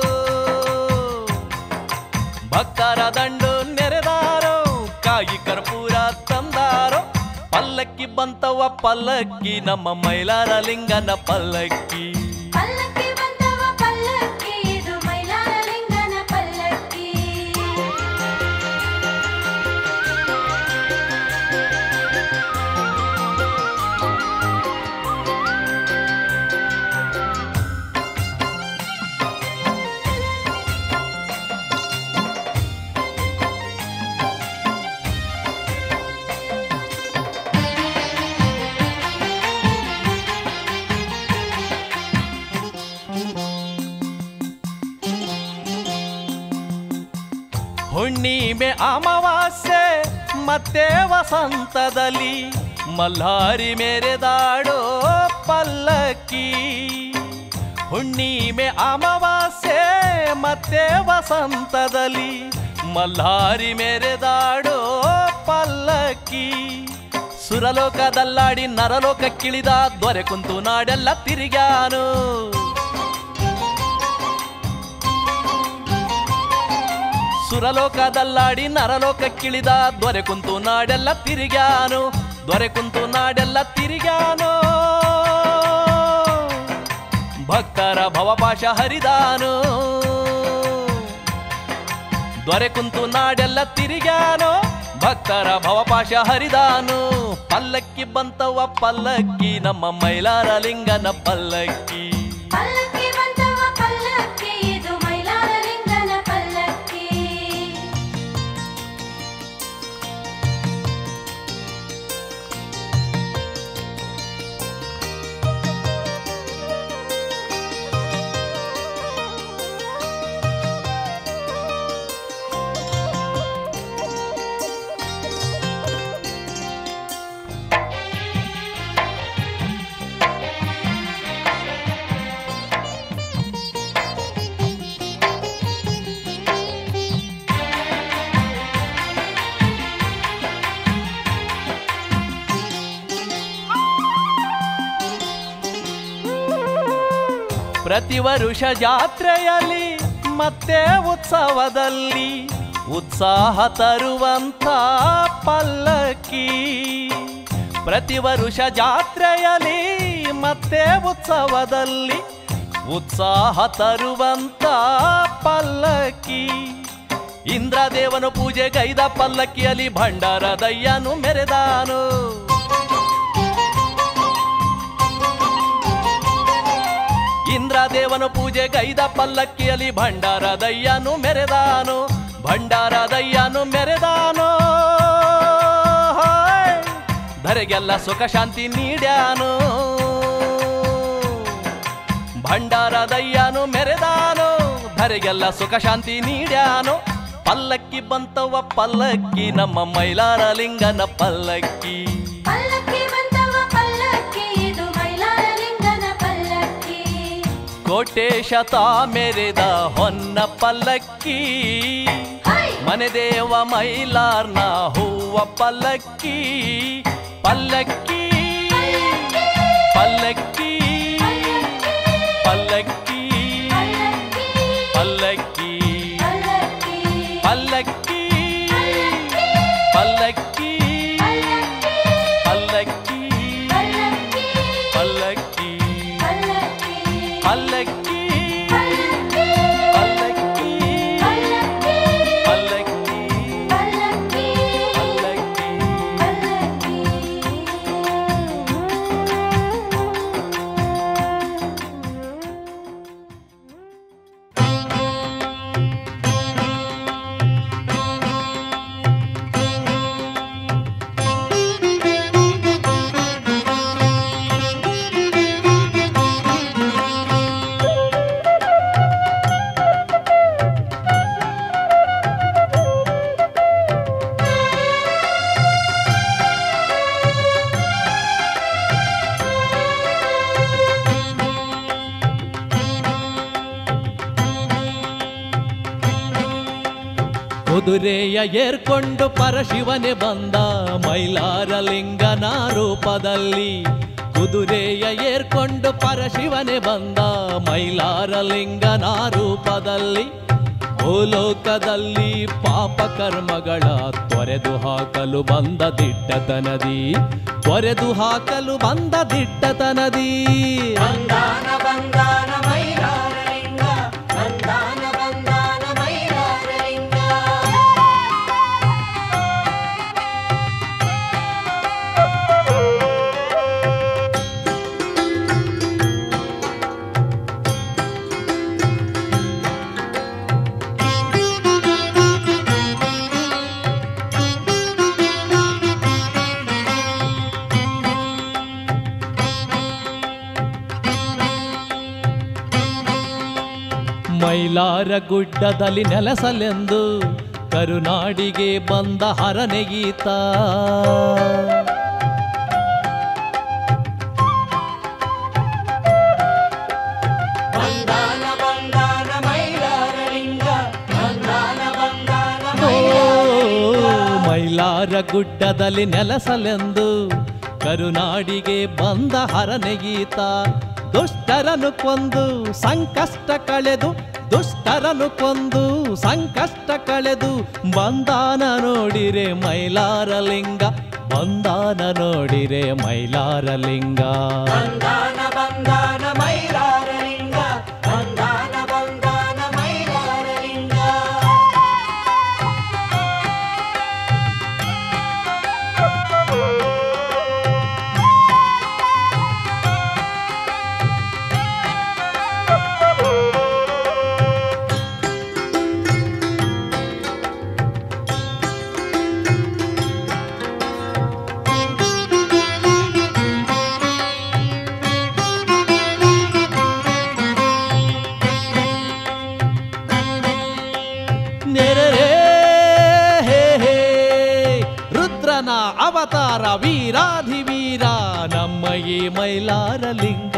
S7: ಭಕ್ತರ ದಂಡು ನೆರೆದಾರು ಕಾಯಿ ಕರ್ಪೂರ ತಂದಾರು ಪಲ್ಲಕ್ಕಿ ಬಂತವ ಪಲ್ಲಕ್ಕಿ ನಮ್ಮ ಮೈಲಾರ ಲಿಂಗನ ಪಲ್ಲಕ್ಕಿ
S2: ಪಲ್ಲಕ್ಕಿ ಬಂತವ ಪಲ್ಲಕ್ಕಿ ಇದು ಮೈಲಾರ ಲಿಂಗನ ಪಲ್ಲಕ್ಕಿ
S7: ಹುಣ್ಣಿಮೆ ಅಮಾವಾಸ್ಯೆ ಮತ್ತೆ ವಸಂತದಲ್ಲಿ ಮಲ್ಹಾರಿ ಮೆರೆದಾಡೋ ಪಲ್ಲಕ್ಕಿ ಹುಣ್ಣಿಮೆ ಅಮಾವಾಸ್ಯೆ ಮತ್ತೆ ವಸಂತದಲ್ಲಿ ಮಲ್ಹಾರಿ ಮೆರೆದಾಡೋ ಪಲ್ಲಕ್ಕಿ ಸುರಲೋಕದಲ್ಲಾಡಿ ನರಲೋಕಕ್ಕಿಳಿದ ದೊರೆ ಕುಂತು ನಾಡೆಲ್ಲ ತಿರುಗ್ಯಾನು ಸುರಲೋಕದಲ್ಲಾಡಿ ನರಲೋಕಕ್ಕಿಳಿದ ದೊರೆ ಕುಂತು ನಾಡೆಲ್ಲ ತಿರುಗ್ಯಾನು ದೊರೆ ಕುಂತು ನಾಡೆಲ್ಲ ತಿರುಗ್ಯಾನು ಭಕ್ತರ ಭವಪಾಶ ಹರಿದಾನು ದೊರೆ ಕುಂತು ನಾಡೆಲ್ಲ ತಿರುಗ್ಯಾನೋ ಭಕ್ತರ ಭವಪಾಶ ಹರಿದಾನು ಪಲ್ಲಕ್ಕಿ ಬಂತವ ಪಲ್ಲಕ್ಕಿ ನಮ್ಮ ಮೈಲಾರ ಲಿಂಗನ ಪಲ್ಲಕ್ಕಿ
S2: ಪಲ್ಲಕ್ಕಿ ಬಂತವ ಪಲ್ಲಕ್ಕಿ ಇದು ಮೈಲಾರ ಲಿಂಗನ ಪಲ್ಲಕ್ಕಿ
S7: ಪ್ರತಿ ವರುಷ ಜಾತ್ರೆಯಲ್ಲಿ ಮತ್ತೆ ಉತ್ಸವದಲ್ಲಿ ಉತ್ಸಾಹ ತರುವಂಥ ಪಲ್ಲಕ್ಕಿ ಪ್ರತಿ ವರುಷ ಜಾತ್ರೆಯಲ್ಲಿ ಮತ್ತೆ ಉತ್ಸವದಲ್ಲಿ ಉತ್ಸಾಹ ತರುವಂಥ ಪಲ್ಲಕ್ಕಿ ಇಂದ್ರದೇವನು ಪೂಜೆಗೈದ ಪಲ್ಲಕ್ಕಿಯಲ್ಲಿ ಭಂಡಾರದಯ್ಯನು ಮೆರೆದಾನು ಇಂದ್ರದೇವನು ಪೂಜೆಗೈದ ಪಲ್ಲಕ್ಕಿಯಲ್ಲಿ ಭಂಡಾರದಯ್ಯನು ಮೆರೆದಾನು ಭಂಡಾರದಯ್ಯನು ಮೆರೆದಾನು ಹಾಯ್. ಧರೆಗೆಲ್ಲ ಸುಖ ಶಾಂತಿ ನೀಡ್ಯಾನು ಭಂಡಾರದಯ್ಯನು ಮೆರೆದಾನು ಧರೆಗೆಲ್ಲ ಸುಖ ಶಾಂತಿ ನೀಡ್ಯಾನು ಪಲ್ಲಕ್ಕಿ ಬಂತವ ಪಲ್ಲಕ್ಕಿ ನಮ್ಮ ಮೈಲಾರ ಲಿಂಗನ ಪಲ್ಲಕ್ಕಿ
S2: ಪಲ್ಲಕ್ಕಿ ಬಂತವ ಪಲ್ಲಕ್ಕಿ ಇದು ಮೈಲಾರ ಲಿಂಗನ ಪಲ್ಲಕ್ಕಿ
S7: ಕೋಟೇಶ ತಾ ಮೆರೆದ ಹೊನ್ನ ಪಲ್ಲಕ್ಕಿ
S2: ಹೈ!
S7: ಮನೆದೇವ ಮೈಲಾರ್ನ ಹೂವ ಪಲ್ಲಕ್ಕಿ ಪಲ್ಲಕ್ಕಿ ಪಲ್ಲಕ್ಕಿ ಪಲ್ಲಕ್ಕಿ ಪಲ್ಲಕ್ಕಿ ಪಲ್ಲಕ್ಕಿ ಪಲ್ಲಕ್ಕಿ ಪಲ್ಲಕ್ಕಿ ಪಲ್ಲಕ್ಕಿ ಪಲ್ಲಕ್ಕಿ ಪಲ್ಲಕ್ಕಿ ಪಲ್ಲಕ್ಕಿ ಪಲ್ಲಕ್ಕಿ ಕುದುರೆಯ ಏರ್ಕೊಂಡು ಪರಶಿವನೇ ಬಂದ ಮೈಲಾರ ಲಿಂಗನ ರೂಪದಲ್ಲಿ ಕುದುರೆಯ ಏರ್ಕೊಂಡು ಪರಶಿವನೇ ಬಂದ ಮೈಲಾರ ಲಿಂಗನ ರೂಪದಲ್ಲಿ ಭೂಲೋಕದಲ್ಲಿ ಪಾಪ ಕರ್ಮಗಳ ತೊರೆದು ಹಾಕಲು ಬಂದ ದಿಟ್ಟತನದಿ ತೊರೆದು ಹಾಕಲು ಬಂದ ದಿಟ್ಟತನದಿ
S3: ಬಂದಾನ ಬಂದಾನ ಮೈಲಾರಲಿಂಗ ಬಂದಾನ ಬಂದಾನ ಮೈಲಾರಲಿಂಗ
S7: ಮೈಲಾರ ಗುಡ್ಡದಲ್ಲಿ ನೆಲೆಸಲೆಂದು ಕರುನಾಡಿಗೆ ಬಂದ ಹರನೆಗೀತ
S3: ಬಂದಾನ ಬಂದಾನ ಮೈಲಾರಲಿಂಗ ಬಂದಾನ ಬಂದಾನ
S7: ಓ, ಮೈಲಾರ ಗುಡ್ಡದಲ್ಲಿ ನೆಲೆಸಲೆಂದು ಕರುನಾಡಿಗೆ ಬಂದ ಹರನೆಗೀತ ದುಷ್ಟರನು ಕೊಂದು ಸಂಕಷ್ಟ ಕಳೆದು ದುಷ್ಟರನು ಕೊಂದು ಸಂಕಷ್ಟ ಕಳೆದು ಬಂದಾನ ನೋಡಿರೆ ಮೈಲಾರಲಿಂಗ ಬಂದಾನ ನೋಡಿರೆ ಮೈಲಾರಲಿಂಗ
S3: ಬಂದಾನ ಬಂದಾನ ಮೈಲಾರಲಿಂಗ ಬಂದಾನ ಬಂದಾನ ಮೈಲಾರಲಿಂಗ
S7: ರುದ್ರನ ಅವತಾರ ವೀರಾಧಿವೀರ ನಮ್ಮ ಈ ಮೈಲಾರ ಲಿಂಗ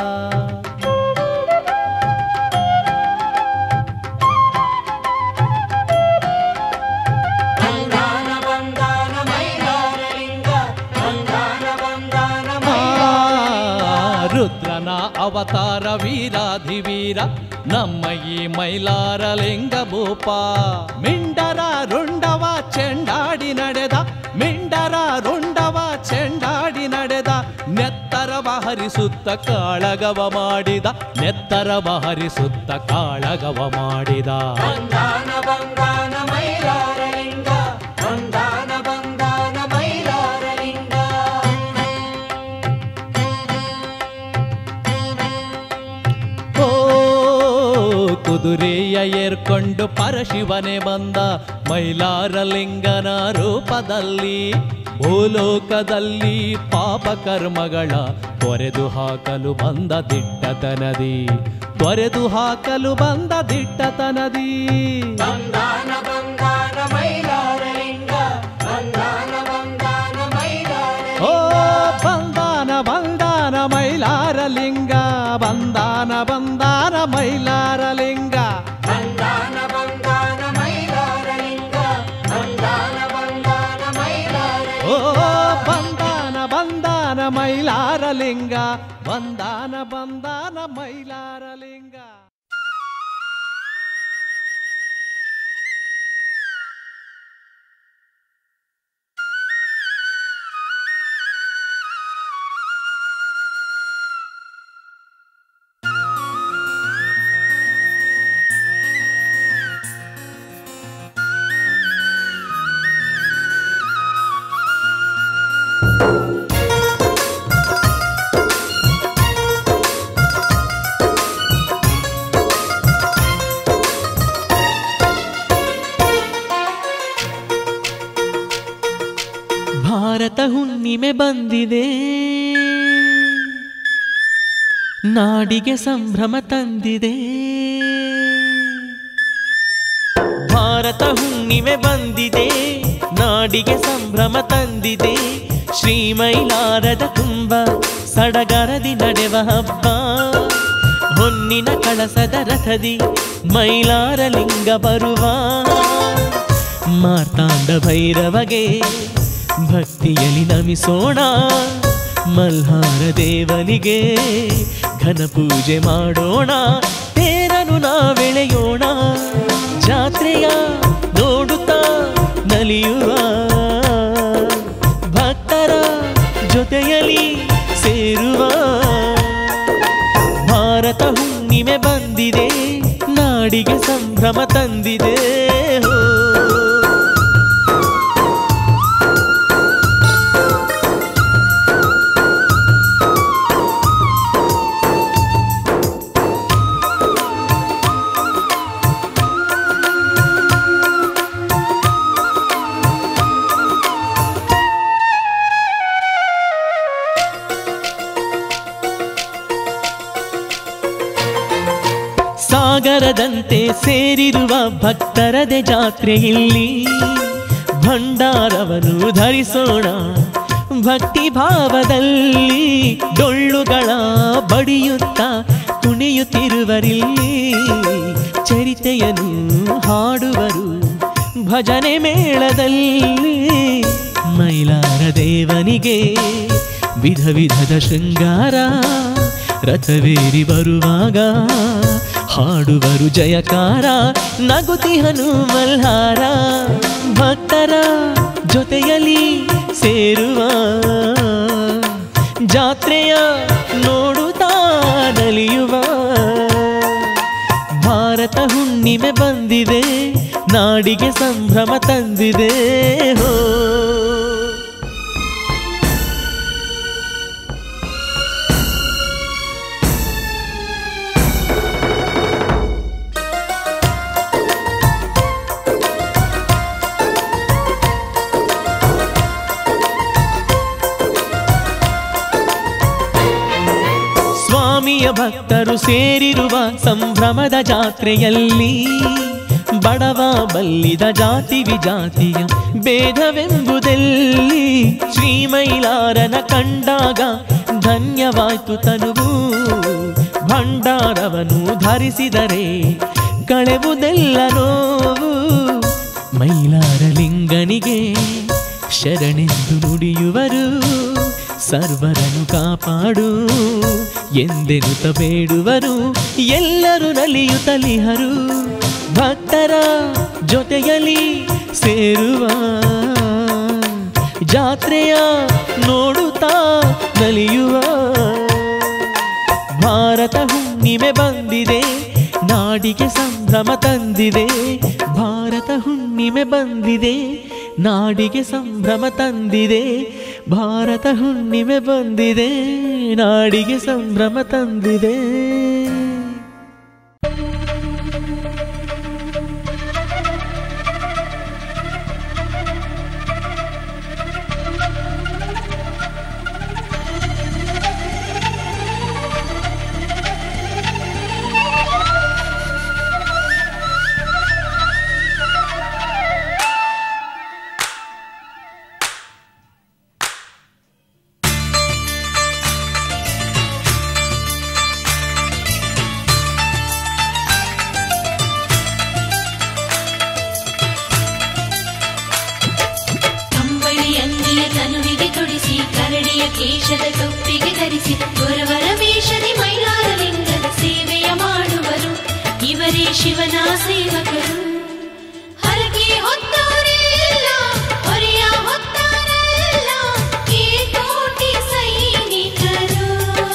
S3: ಬಂದಾನ ಬಂದಾನ ಮೈಲಾರಲಿಂಗ ಬಂದಾನ ಬಂದಾನ
S7: ಆ, ರುದ್ರನ ಅವತಾರ ವೀರಾಧಿವೀರ ನಮ್ಮ ಈ ಮೈಲಾರ ಲಿಂಗ ಭೂಪ ಮಿಂಡರ ರುಂಡವ ಚೆಂಡಾಡಿ ನಡೆದ ಮಿಂಡರ ರುಂಡವ ಚೆಂಡಾಡಿ ನಡೆದ ನೆತ್ತರವ ಹರಿಸುತ್ತ ಕಾಳಗವ ಮಾಡಿದ ನೆತ್ತರವ ಹರಿಸುತ್ತ ಕಾಳಗವ ಮಾಡಿದ
S3: ಬಂದಾನ ಬಂದಾನ ಮೈಲಾರಲಿಂಗ ಬಂದಾನ ಬಂದಾನ ಮೈಲಾರಲಿಂಗ
S7: ಓ ಕುದುರೆಯ ಏರ್ಕೊಂಡು ಪರಶಿವನೇ ಬಂದ ಮೈಲಾರಲಿಂಗನ ರೂಪದಲ್ಲಿ ಭೂಲೋಕದಲ್ಲಿ ಪಾಪ ಕರ್ಮಗಳ ತೊರೆದು ಹಾಕಲು ಬಂದ ದಿಟ್ಟತನದಿ ತೊರೆದು ಹಾಕಲು ಬಂದ ದಿಟ್ಟತನದಿ
S3: ಬಂದಾನ ಬಂದಾನ ಮೈಲಾರಲಿಂಗ ಬಂದಾನ ಬಂದಾನ ಮೈಲಾರಲಿಂಗ
S7: ಓ ಬಂದಾನ ಬಂದಾನ ಮೈಲಾರಲಿಂಗ ಬಂದಾನ ಬಂದಾನ ಮೈಲಾರಲಿಂಗ
S3: ಬಂದಾನ ಬಂದಾನ ಮೈಲಾರಲಿಂಗ ಬಂದಾನ ಬಂದಾನ ಮೈಲಾರಲಿಂಗ
S7: ಓ ಬಂದಾನ ಬಂದಾನ ಮೈಲಾರಲಿಂಗ ಬಂದಾನ ಬಂದಾನ ಮೈಲಾರಲಿಂಗ
S8: ಭಾರತ ಹುಣ್ಣಿಮೆ ಬಂದಿದೆ ನಾಡಿಗೆ ಸಂಭ್ರಮ ತಂದಿದೆ ಭಾರತ ಹುಣ್ಣಿಮೆ ಬಂದಿದೆ ನಾಡಿಗೆ ಸಂಭ್ರಮ ತಂದಿದೆ ಶ್ರೀಮೈಲಾರದ ತುಂಬ ಸಡಗರದಿ ನಡೆವ ಹಬ್ಬ ಹೊನ್ನಿನ ಕಳಸದ ರಥದಿ ಮೈಲಾರ ಲಿಂಗ ಬರುವ ಮಾರ್ತಾಂಡ ಭೈರವಗೆ ಭಕ್ತಿಯಲ್ಲಿ ನಮಿಸೋಣ ಮಲ್ಹಾರ ದೇವನಿಗೆ ಘನ ಪೂಜೆ ಮಾಡೋಣ ತೇರನು ನಾವೆಳೆಯೋಣ ಜಾತ್ರೆಯ ನೋಡುತ್ತಾ ನಲಿಯುವ ಭಕ್ತರ ಜೊತೆಯಲ್ಲಿ ಸೇರುವ ಭಾರತ ಹುಣ್ಣಿಮೆ ಬಂದಿದೆ ನಾಡಿಗೆ ಸಂಭ್ರಮ ತಂದಿದೆ ಹೋ ಸಾಗರದಂತೆ ಸೇರಿರುವ ಭಕ್ತರದೆ ಜಾತ್ರೆಯಲ್ಲಿ ಭಂಡಾರವನ್ನು ಧರಿಸೋಣ ಭಕ್ತಿ ಭಾವದಲ್ಲಿ ಡೊಳ್ಳುಗಳ ಬಡಿಯುತ್ತ ಕುಣಿಯುತ್ತಿರುವರಿಲ್ಲಿ ಚರಿತೆಯನ್ನು ಹಾಡುವರು ಭಜನೆ ಮೇಳದಲ್ಲಿ ಮೈಲಾರ ದೇವನಿಗೆ ವಿಧ ವಿಧದ ಶೃಂಗಾರ ರಥವೇರಿ ಬರುವಾಗ ಹಾಡುವರು ಜಯಕಾರ ನಗುತಿಹನು ಮಲ್ಹಾರ ಭಕ್ತರ ಜೊತೆಯಲ್ಲಿ ಸೇರುವ ಜಾತ್ರೆಯ ನೋಡುತ್ತಾ ನಲಿಯುವ ಭಾರತ ಹುಣ್ಣಿಮೆ ಬಂದಿದೆ ನಾಡಿಗೆ ಸಂಭ್ರಮ ತಂದಿದೆ ಹೋ ಸ್ವಾಮಿಯ ಭಕ್ತರು ಸೇರಿರುವ ಸಂಭ್ರಮದ ಜಾತ್ರೆಯಲ್ಲಿ ಬಡವ ಬಲ್ಲಿದ ಜಾತಿ ವಿಜಾತಿಯ ಭೇದವೆಂಬುದೆಲ್ಲಿ ಶ್ರೀಮೈಲಾರನ ಕಂಡಾಗ ಧನ್ಯವಾಯ್ತು ತನುವು ಭಂಡಾರವನು ಧರಿಸಿದರೆ ಕಳೆವುದೆಲ್ಲ ನೋವು ಮೈಲಾರಲಿಂಗನಿಗೆ ಶರಣೆಂದು ನುಡಿಯುವರು ಸರ್ವರನು ಕಾಪಾಡು ಎಂದೆನುತ ಬೇಡುವರು ಎಲ್ಲರೂ ನಲಿಯುತ್ತಲಿಹರು ಭಕ್ತರ ಜೊತೆಯಲ್ಲಿ ಸೇರುವ ಜಾತ್ರೆಯ ನೋಡುತ್ತಾ ನಲಿಯುವ ಭಾರತ ಹುಣ್ಣಿಮೆ ಬಂದಿದೆ ನಾಡಿಗೆ ಸಂಭ್ರಮ ತಂದಿದೆ ಭಾರತ ಹುಣ್ಣಿಮೆ ಬಂದಿದೆ ನಾಡಿಗೆ ಸಂಭ್ರಮ ತಂದಿದೆ ಭಾರತ ಹುಣ್ಣಿಮೆ ಬಂದಿದೆ ನಾಡಿಗೆ ಸಂಭ್ರಮ ತಂದಿದೆ
S6: ಕಂಬಳಿ ಅಂಗಿಯ ತನುವಿಗೆ ತೊಡಿಸಿ ಕರಡಿಯ ಕೇಶದ ಟೊಪ್ಪಿಗೆ ಧರಿಸಿ ಗೊರವರ ವೇಷದಿ ಮೈಲಾರಲಿಂಗದ ಸೇವೆಯ ಮಾಡುವರು ಇವರೇ ಶಿವನ ಸೇವಕರು ಹರಕೆ ಹೊತ್ತವರೆಲ್ಲ ಹೊರೆಯ ಹೊತ್ತವರೆಲ್ಲ ಈ ಕೋಟಿ ಸೈನಿಕರು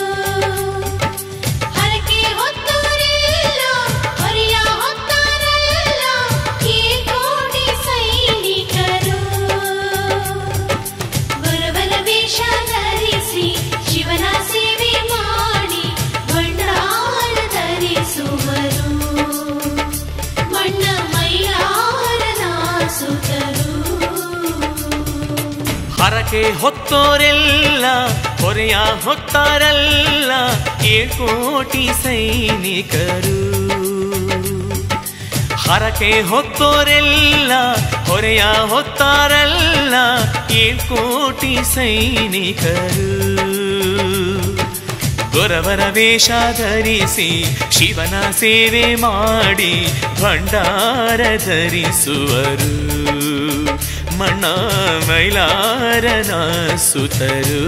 S6: ಹರಕೆ ಹೊತ್ತವರೆಲ್ಲ ಹೊರೆಯ ಹೊತ್ತವರೆಲ್ಲ ಈ ಕೋಟಿ ಸೈನಿಕರು ಗುರುವರ ವೇಷ ಧರಿಸಿ ಶಿವನ ಸೇವೆ ಮಾಡಿ ಭಂಡಾರ ಧರಿಸುವರು ಮಣ್ಣ ಮೈಲಾರನ ಸುತರು
S8: ಹರಕೆ ಹೊತ್ತೋರೆಲ್ಲ ಹೊರೆಯ ಹೊತ್ತಾರಲ್ಲ ಏಳ್ಕೋಟಿ ಸೈನಿಕರು ಹರಕೆ ಹೊತ್ತೋರೆಲ್ಲ ಹೊರೆಯ ಹೊತ್ತಾರಲ್ಲ ಏಳ್ಕೋಟಿ ಸೈನಿಕರು ಗೊರವರ ವೇಷ ಧರಿಸಿ ಶಿವನ ಸೇವೆ ಮಾಡಿ ಭಂಡಾರ ಧರಿಸುವರು ಮಣ್ಣ ಮೈಲಾರನ ಸುತರು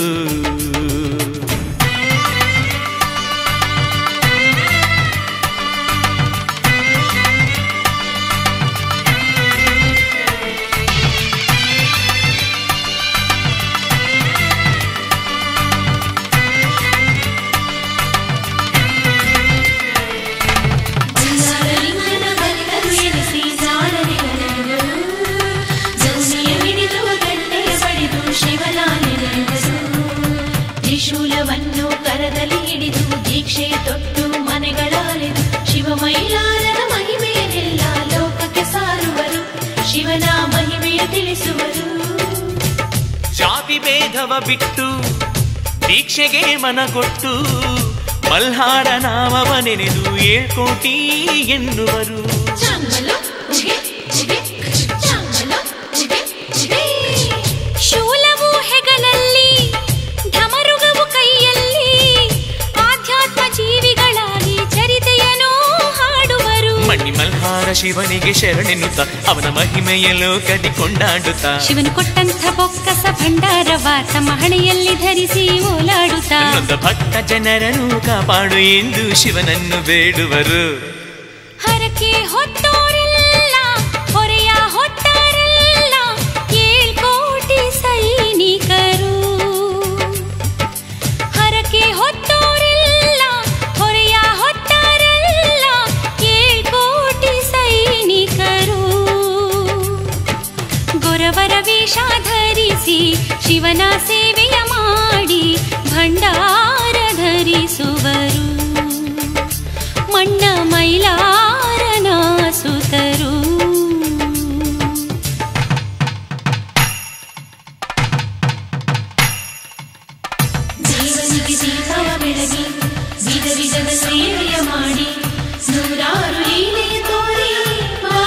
S6: ಬಂಗಾರಲಿಂಗನ ಬಲಿದರು ಎನಿಸಿ ಜಾಡನೆ ಕರೆಯುವರು ಜೌನಿಯ ಹಿಡಿದು ಗಂಟೆಯ ಬಡಿದು ಶಿವನ ನೆನೆಯುವರು ತ್ರಿಶೂಲವನ್ನು ಕರದಲ್ಲಿ ಹಿಡಿದು ದೀಕ್ಷೆ ತೊಟ್ಟು ಮನೆಗಳಾಲೆದು ಶಿವ ಮೈಲಾರನ ಮಹಿಮೆಯನ್ನೆಲ್ಲ ಲೋಕಕ್ಕೆ ಸಾರುವರು ಶಿವನ ಮಹಿಮೆಯ ತಿಳಿಸುವರು
S8: ಜಾತಿ ಭೇದವ ಬಿಟ್ಟು ದೀಕ್ಷೆಗೆ ಮನ ಕೊಟ್ಟು ಮಲ್ಹಾರ ನಾಮವ ನೆನೆದು ಏಳ್ಕೋಟಿ ಎನ್ನುವರು
S6: ಚಾಂಗಲ ಉಗೆ ಉಗೆ ಚಾಂಗಲ ಉಗೆ ಉಗೆ ಶೂಲವು ಹೆಗಲಲ್ಲಿ ಢಮರುಗವು ಕೈಯಲ್ಲಿ ಆಧ್ಯಾತ್ಮ ಜೀವಿಗಳಾಗಿ ಚರಿತೆಯನೋ ಹಾಡುವರು
S8: ಮಣ್ಣಿ ಮಲ್ಹಾರ ಶಿವನಿಗೆ ಶರಣೆನ್ನುತ್ತ ಅವನ ಮಹಿಮೆಯ ಲೋಕದಿ ಕೊಂಡಾಡುತ್ತಾ
S6: ಶಿವನು ಕೊಟ್ಟಂಥ ಬೊಕ್ಕಸ ಭಂಡಾರವ ತಮ್ಮ ಹಣೆಯಲ್ಲಿ ಧರಿಸಿ ಓಲಾಡುತ್ತಾ
S8: ನೊಂದ ಭಕ್ತ ಜನರನ್ನು ಕಾಪಾಡು ಎಂದು ಶಿವನನ್ನು ಬೇಡುವರು
S6: ಹರಕೆ ಹೊತ್ತೋರೆಲ್ಲ ಹೊರೆಯ ಹೊತ್ತಾರೆಲ್ಲ ಏಳ್ಕೋಟಿ ಸೈನಿಕರು ಹರಕೆ ಹೊತ್ತೋರೆಲ್ಲ ಹೊರೆಯ ಹೊತ್ತಾರೆಲ್ಲ ಏಳ್ಕೋಟಿ ಸೈನಿಕರು ಗೊರವರ ವೇಷ ಧರಿಸಿ ಶಿವನ ಸೇವೆಯ ಮಾಡಿ ಭಂಡಾರ ಧರಿಸುವರು ಮಣ್ಣ ಮೈಲಾರನ ಸುತರು ಜೀವನಿಗೆ ದೀಪವ ಬೆಳಗಿ ವಿಧ ವಿಧದ ಸೇವೆಯ ಮಾಡಿ ನೂರಾರು ಲೀಲೆ ತೋರಿ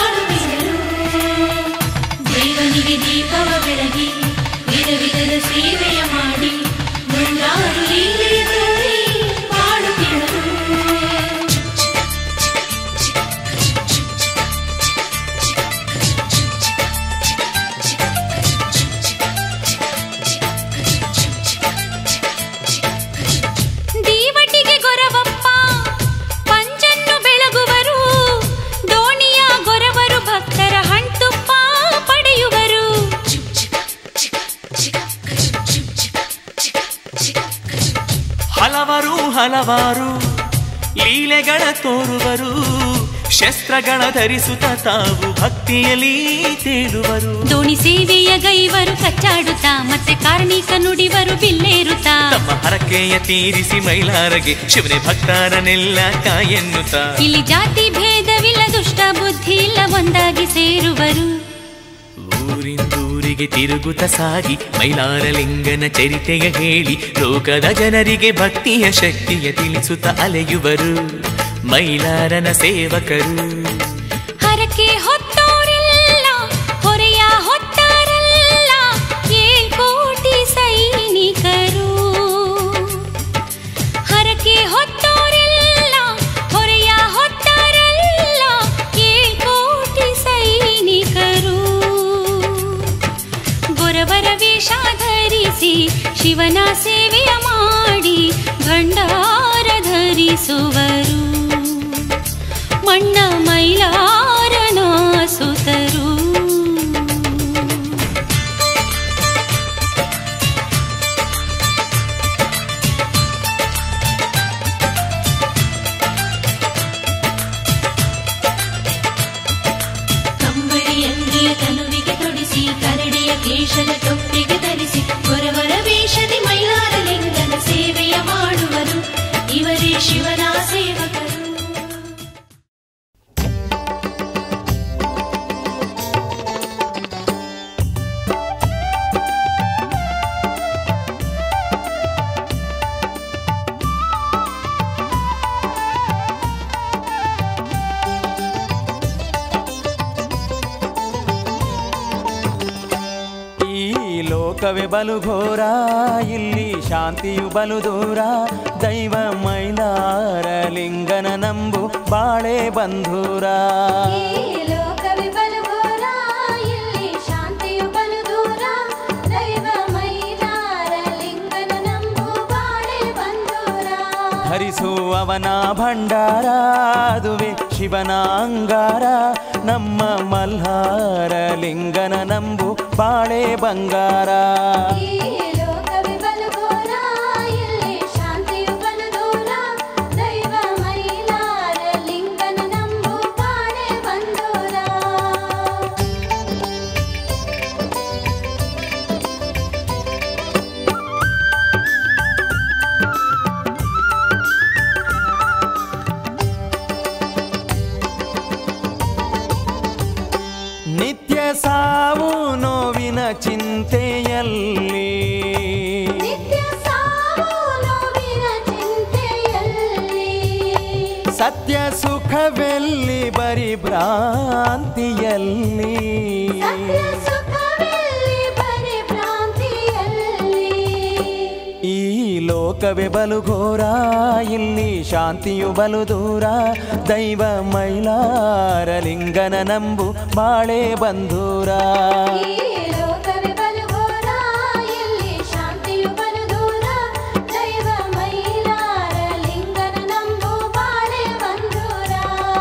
S6: ಶಿವನಿಗೆ ದೀಪವ ಬೆಳಗಿ ವಿಧ ವಿಧದ ಸೇವೆಯ ಮಾಡಿ ನೂರಾರು ಲೀಲೆಯ ತೋರಿ ಮಾಡುತ್ತಿಹರು ದೀವಟಿಗೆ ಗೊರವಪ್ಪ ಪಂಜನ್ನು ಬೆಳಗುವರು ದೋಣಿಯ ಗೊರವರು ಭಕ್ತರ ಹಣ್ತುಪ್ಪ ಪಡೆಯುವರು
S8: ಹಲವರು ಹಲವಾರು ಲೀಲೆಗಳ ತೋರುವರು ಶಸ್ತ್ರಗಳ ಧರಿಸುತ್ತ ತಾವು ಭಕ್ತಿಯಲ್ಲಿ ತೇಲುವರು
S6: ದೋಣಿ ಸೇವೆಯ ಗೈವರು ಕಚ್ಚಾಡುತ್ತಾ ಮತ್ತೆ ಕಾರ್ಮಿಕ ನುಡಿವರು ಬಿಲ್ಲೇರುತ್ತಾ
S8: ತಮ್ಮ ಹರಕೆಯ ತೀರಿಸಿ ಮೈಲಾರಗೆ ಶಿವನೇ ಭಕ್ತಾರನೆಲ್ಲ ಕಾಯೆನ್ನುತ್ತ
S6: ಇಲ್ಲಿ ಜಾತಿ ಭೇದವಿಲ್ಲ ದುಷ್ಟ ಬುದ್ಧಿ ಇಲ್ಲ ಒಂದಾಗಿ ಸೇರುವರು
S8: ಊರಿಂದೂರಿಗೆ ತಿರುಗುತ್ತ ಸಾಗಿ ಮೈಲಾರಲಿಂಗನ ಚರಿತೆಯ ಹೇಳಿ ಲೋಕದ ಜನರಿಗೆ ಭಕ್ತಿಯ ಶಕ್ತಿಯ ತಿಳಿಸುತ್ತ ಅಲೆಯುವರು ಮೈಲಾರನ ಸೇವಕರು
S6: ಹರಕೆ ಹೊತ್ತೋರೆಲ್ಲ ಹೊರೆಯ ಹೊತ್ತಾರಲ್ಲ ಏಳ್ಕೋಟಿ ಸೈನಿಕರು ಹರಕೆ ಹೊತ್ತೋರೆಲ್ಲ ಹೊರೆಯ ಹೊತ್ತಾರಲ್ಲ ಏಳ್ಕೋಟಿ ಸೈನಿಕರು ಗೊರವರ ವೇಷ ಧರಿಸಿ ಶಿವನ ಸೇವೆಯ ಮಾಡಿ ಭಂಡಾರ ಧರಿಸುವರು ಮಣ್ಣ ಮೈಲಾರನ ಸುತರು ಕಂಬಳಿಯಂಗಿಯ ತನುವಿಗೆ ತೊಡಿಸಿ ಕರಡಿಯ ಕೇಶದ ತೊಟ್ಟಿಗೆ ಧರಿಸಿ ಗೊರವರ ವೇಷದಿ ಮೈಲಾರ ಲಿಂಗನ ಸೇವೆಯ ಮಾಡುವರು ಇವರೇ ಶಿವನ ಸೇವಕರು
S1: ಈ ಲೋಕವೇ ಬಲು ಘೋರ ಇಲ್ಲಿ ಶಾಂತಿಯು ಬಲು ದೂರ ದೈವ ಮೈಲಾರ ಲಿಂಗನ ನಂಬು ಬಾಳೆ ಬಂಧೂರ
S2: ಈ ಲೋಕವೇ ಬಲು ಘೋರ, ಇಲ್ಲಿ ಶಾಂತಿಯು ಬಲು ದೂರ. ದೈವ ಮೈಲಾರ ಲಿಂಗನ ನಂಬು ಬಾಳೆ ಬಂದೂರ.
S1: ಧರಿಸುವವನ ಭಂಡಾರ ಅದುವೆ ಶಿವನ ಅಂಗಾರ ನಮ್ಮ ಮಲ್ಹಾರ ಲಿಂಗನ ನಂಬು ಬಾಳೆ ಬಂಗಾರ
S2: ಈ ಲೋಕವೇ ಬಲು ಘೋರ, ಇಲ್ಲಿ ಶಾಂತಿಯು ಬಲು ದೂರ. ದೈವ ಮೈಲಾರ ಲಿಂಗನ ನಂಬು ಬಾಳೆ ಬಂದೂರ.
S1: ನಿತ್ಯ ಸಾವು ನೋವಿನ ಚಿಂತೆಯಲ್ಲಿ
S2: ನಿತ್ಯ ಸಾವು ನೋವಿನ ಚಿಂತೆಯಲ್ಲಿ
S1: ಸತ್ಯ ಸುಖವೆಲ್ಲಿ ಬರಿ ಭ್ರಾಂತಿಯಲ್ಲಿ
S2: ಸತ್ಯ ಸುಖವೆಲ್ಲಿ ಬರೀ ಭ್ರಾಂತಿಯಲ್ಲಿ
S1: ಈ ಲೋಕವೇ ಬಲು ಘೋರ ಇಲ್ಲಿ ಶಾಂತಿಯು ಬಲು ದೂರ ದೈವ ಮೈಲಾರ ಲಿಂಗನ ನಂಬು ಬಾಳೆ ಬಂಧೂರ
S2: ಈ ಲೋಕವೇ ಬಲು ಘೋರ, ಇಲ್ಲಿ ಶಾಂತಿಯು ಬಲು ದೂರ. ದೈವ ಮೈಲಾರ ಲಿಂಗನ ನಂಬು ಬಾಳೆ ಬಂದೂರ.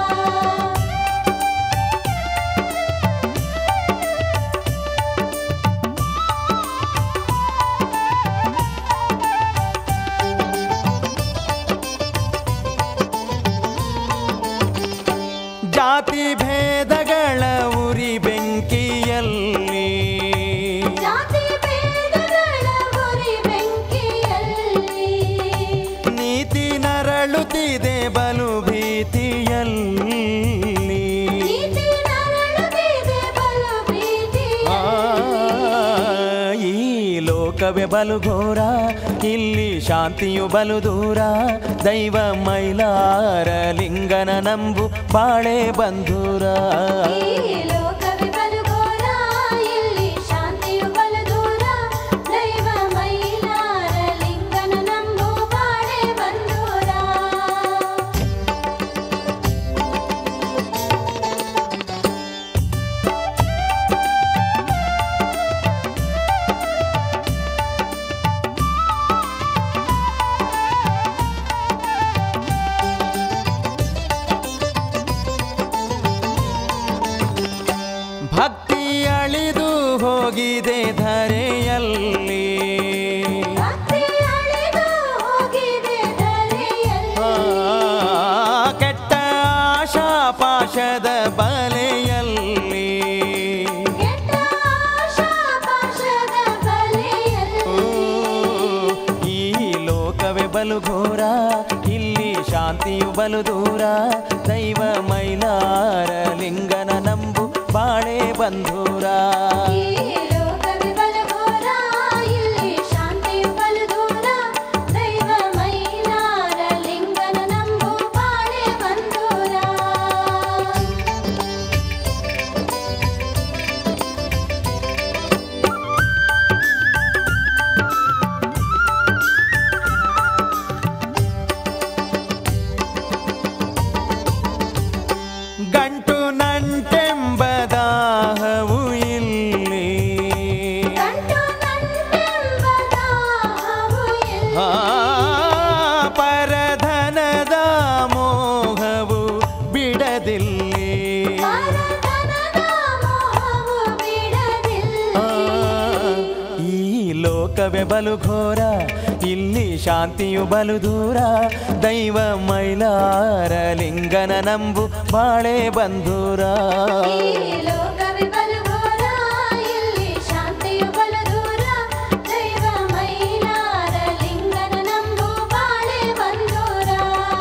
S1: ಜಾತಿ ಭೇದಗಳ ಉರಿ ಬೆಂಕಿಯಲ್ಲಿ
S2: ಜಾತಿ ಭೇದಗಳ ಉರಿ ಬೆಂಕಿಯಲ್ಲಿ
S1: ನೀತಿ ನರಳುತ್ತಿದೆ ಬಲು ಭೀತಿಯಲ್ಲಿ
S2: ನೀತಿ ನರಳುತ್ತಿದೆ ಬಲು
S1: ಆ,
S2: ಪ್ರೀತಿಯಲ್ಲಿ
S1: ಈ ಲೋಕವೇ ಬಲು ಘೋರ ಇಲ್ಲಿ ಶಾಂತಿಯು ಬಲು ದೂರ ದೈವ ಮೈಲಾರ ಲಿಂಗನ ನಂಬು ಬಾಳೆ ಬಂಧೂರ
S2: ಈ ಲೋಕವೇ ಬಲು ಘೋರ, ಇಲ್ಲಿ
S9: ಧರೆಯಲ್ಲಿ
S2: ರಾತ್ರಿ ಅಳೆದು ಹೋಗಿದೆ ಧರೆಯಲ್ಲಿ
S9: ಆ, ಕೆಟ್ಟ ಆಶಾ ಪಾಶದ ಬಲೆಯಲ್ಲಿ
S2: ಕೆಟ್ಟ ಆಶಾ ಪಾಶದ ಬಲೆಯಲ್ಲಿ
S9: ಈ ಲೋಕವೇ ಬಲು ಘೋರ ಇಲ್ಲಿ ಶಾಂತಿಯು ಬಲು ದೂರ ದೈವ ಮೈಲಾರ ಲಿಂಗನ ನಂಬು ಬಾಳೆ ಬಂಧೂರ
S2: ಈ ಲೋಕವೇ ಬಲು ಘೋರ, ಇಲ್ಲಿ ಶಾಂತಿಯು ಬಲು ದೂರ. ದೈವ ಮೈಲಾರ ಲಿಂಗನ ನಂಬು ಬಾಳೆ ಬಂಧೂರ.
S9: ಗಂಟು ನಂಟೆಂಬ ದಾಹವು ಇಲ್ಲಿ
S2: ಗಂಟು ನಂಟೆಂಬ ದಾಹವು ಇಲ್ಲಿ.
S9: ಆ, ಪರಧನದ ಮೋಹವು ಬಿಡದಿಲ್ಲಿ
S2: ಪರತನದ ಮೋಹವು ಬಿಡದಿಲ್ಲ.
S9: ಆ, ಈ ಲೋಕವೇ ಬಲು ಘೋರ ಇಲ್ಲಿ ಶಾಂತಿಯು ಬಲು ದೂರ ದೈವ ಮೈಲಾರ ಲಿಂಗನ ನಂಬು ಬಾಳೆ ಬಂಧೂರ
S2: ಈ ಲೋಕವೇ ಬಲು ಘೋರ, ಇಲ್ಲಿ ಶಾಂತಿಯು ಬಲು ದೂರ. ದೈವ ಮೈಲಾರ ಲಿಂಗನ ನಂಬು ಬಾಳೆ ಬಂಧೂರ.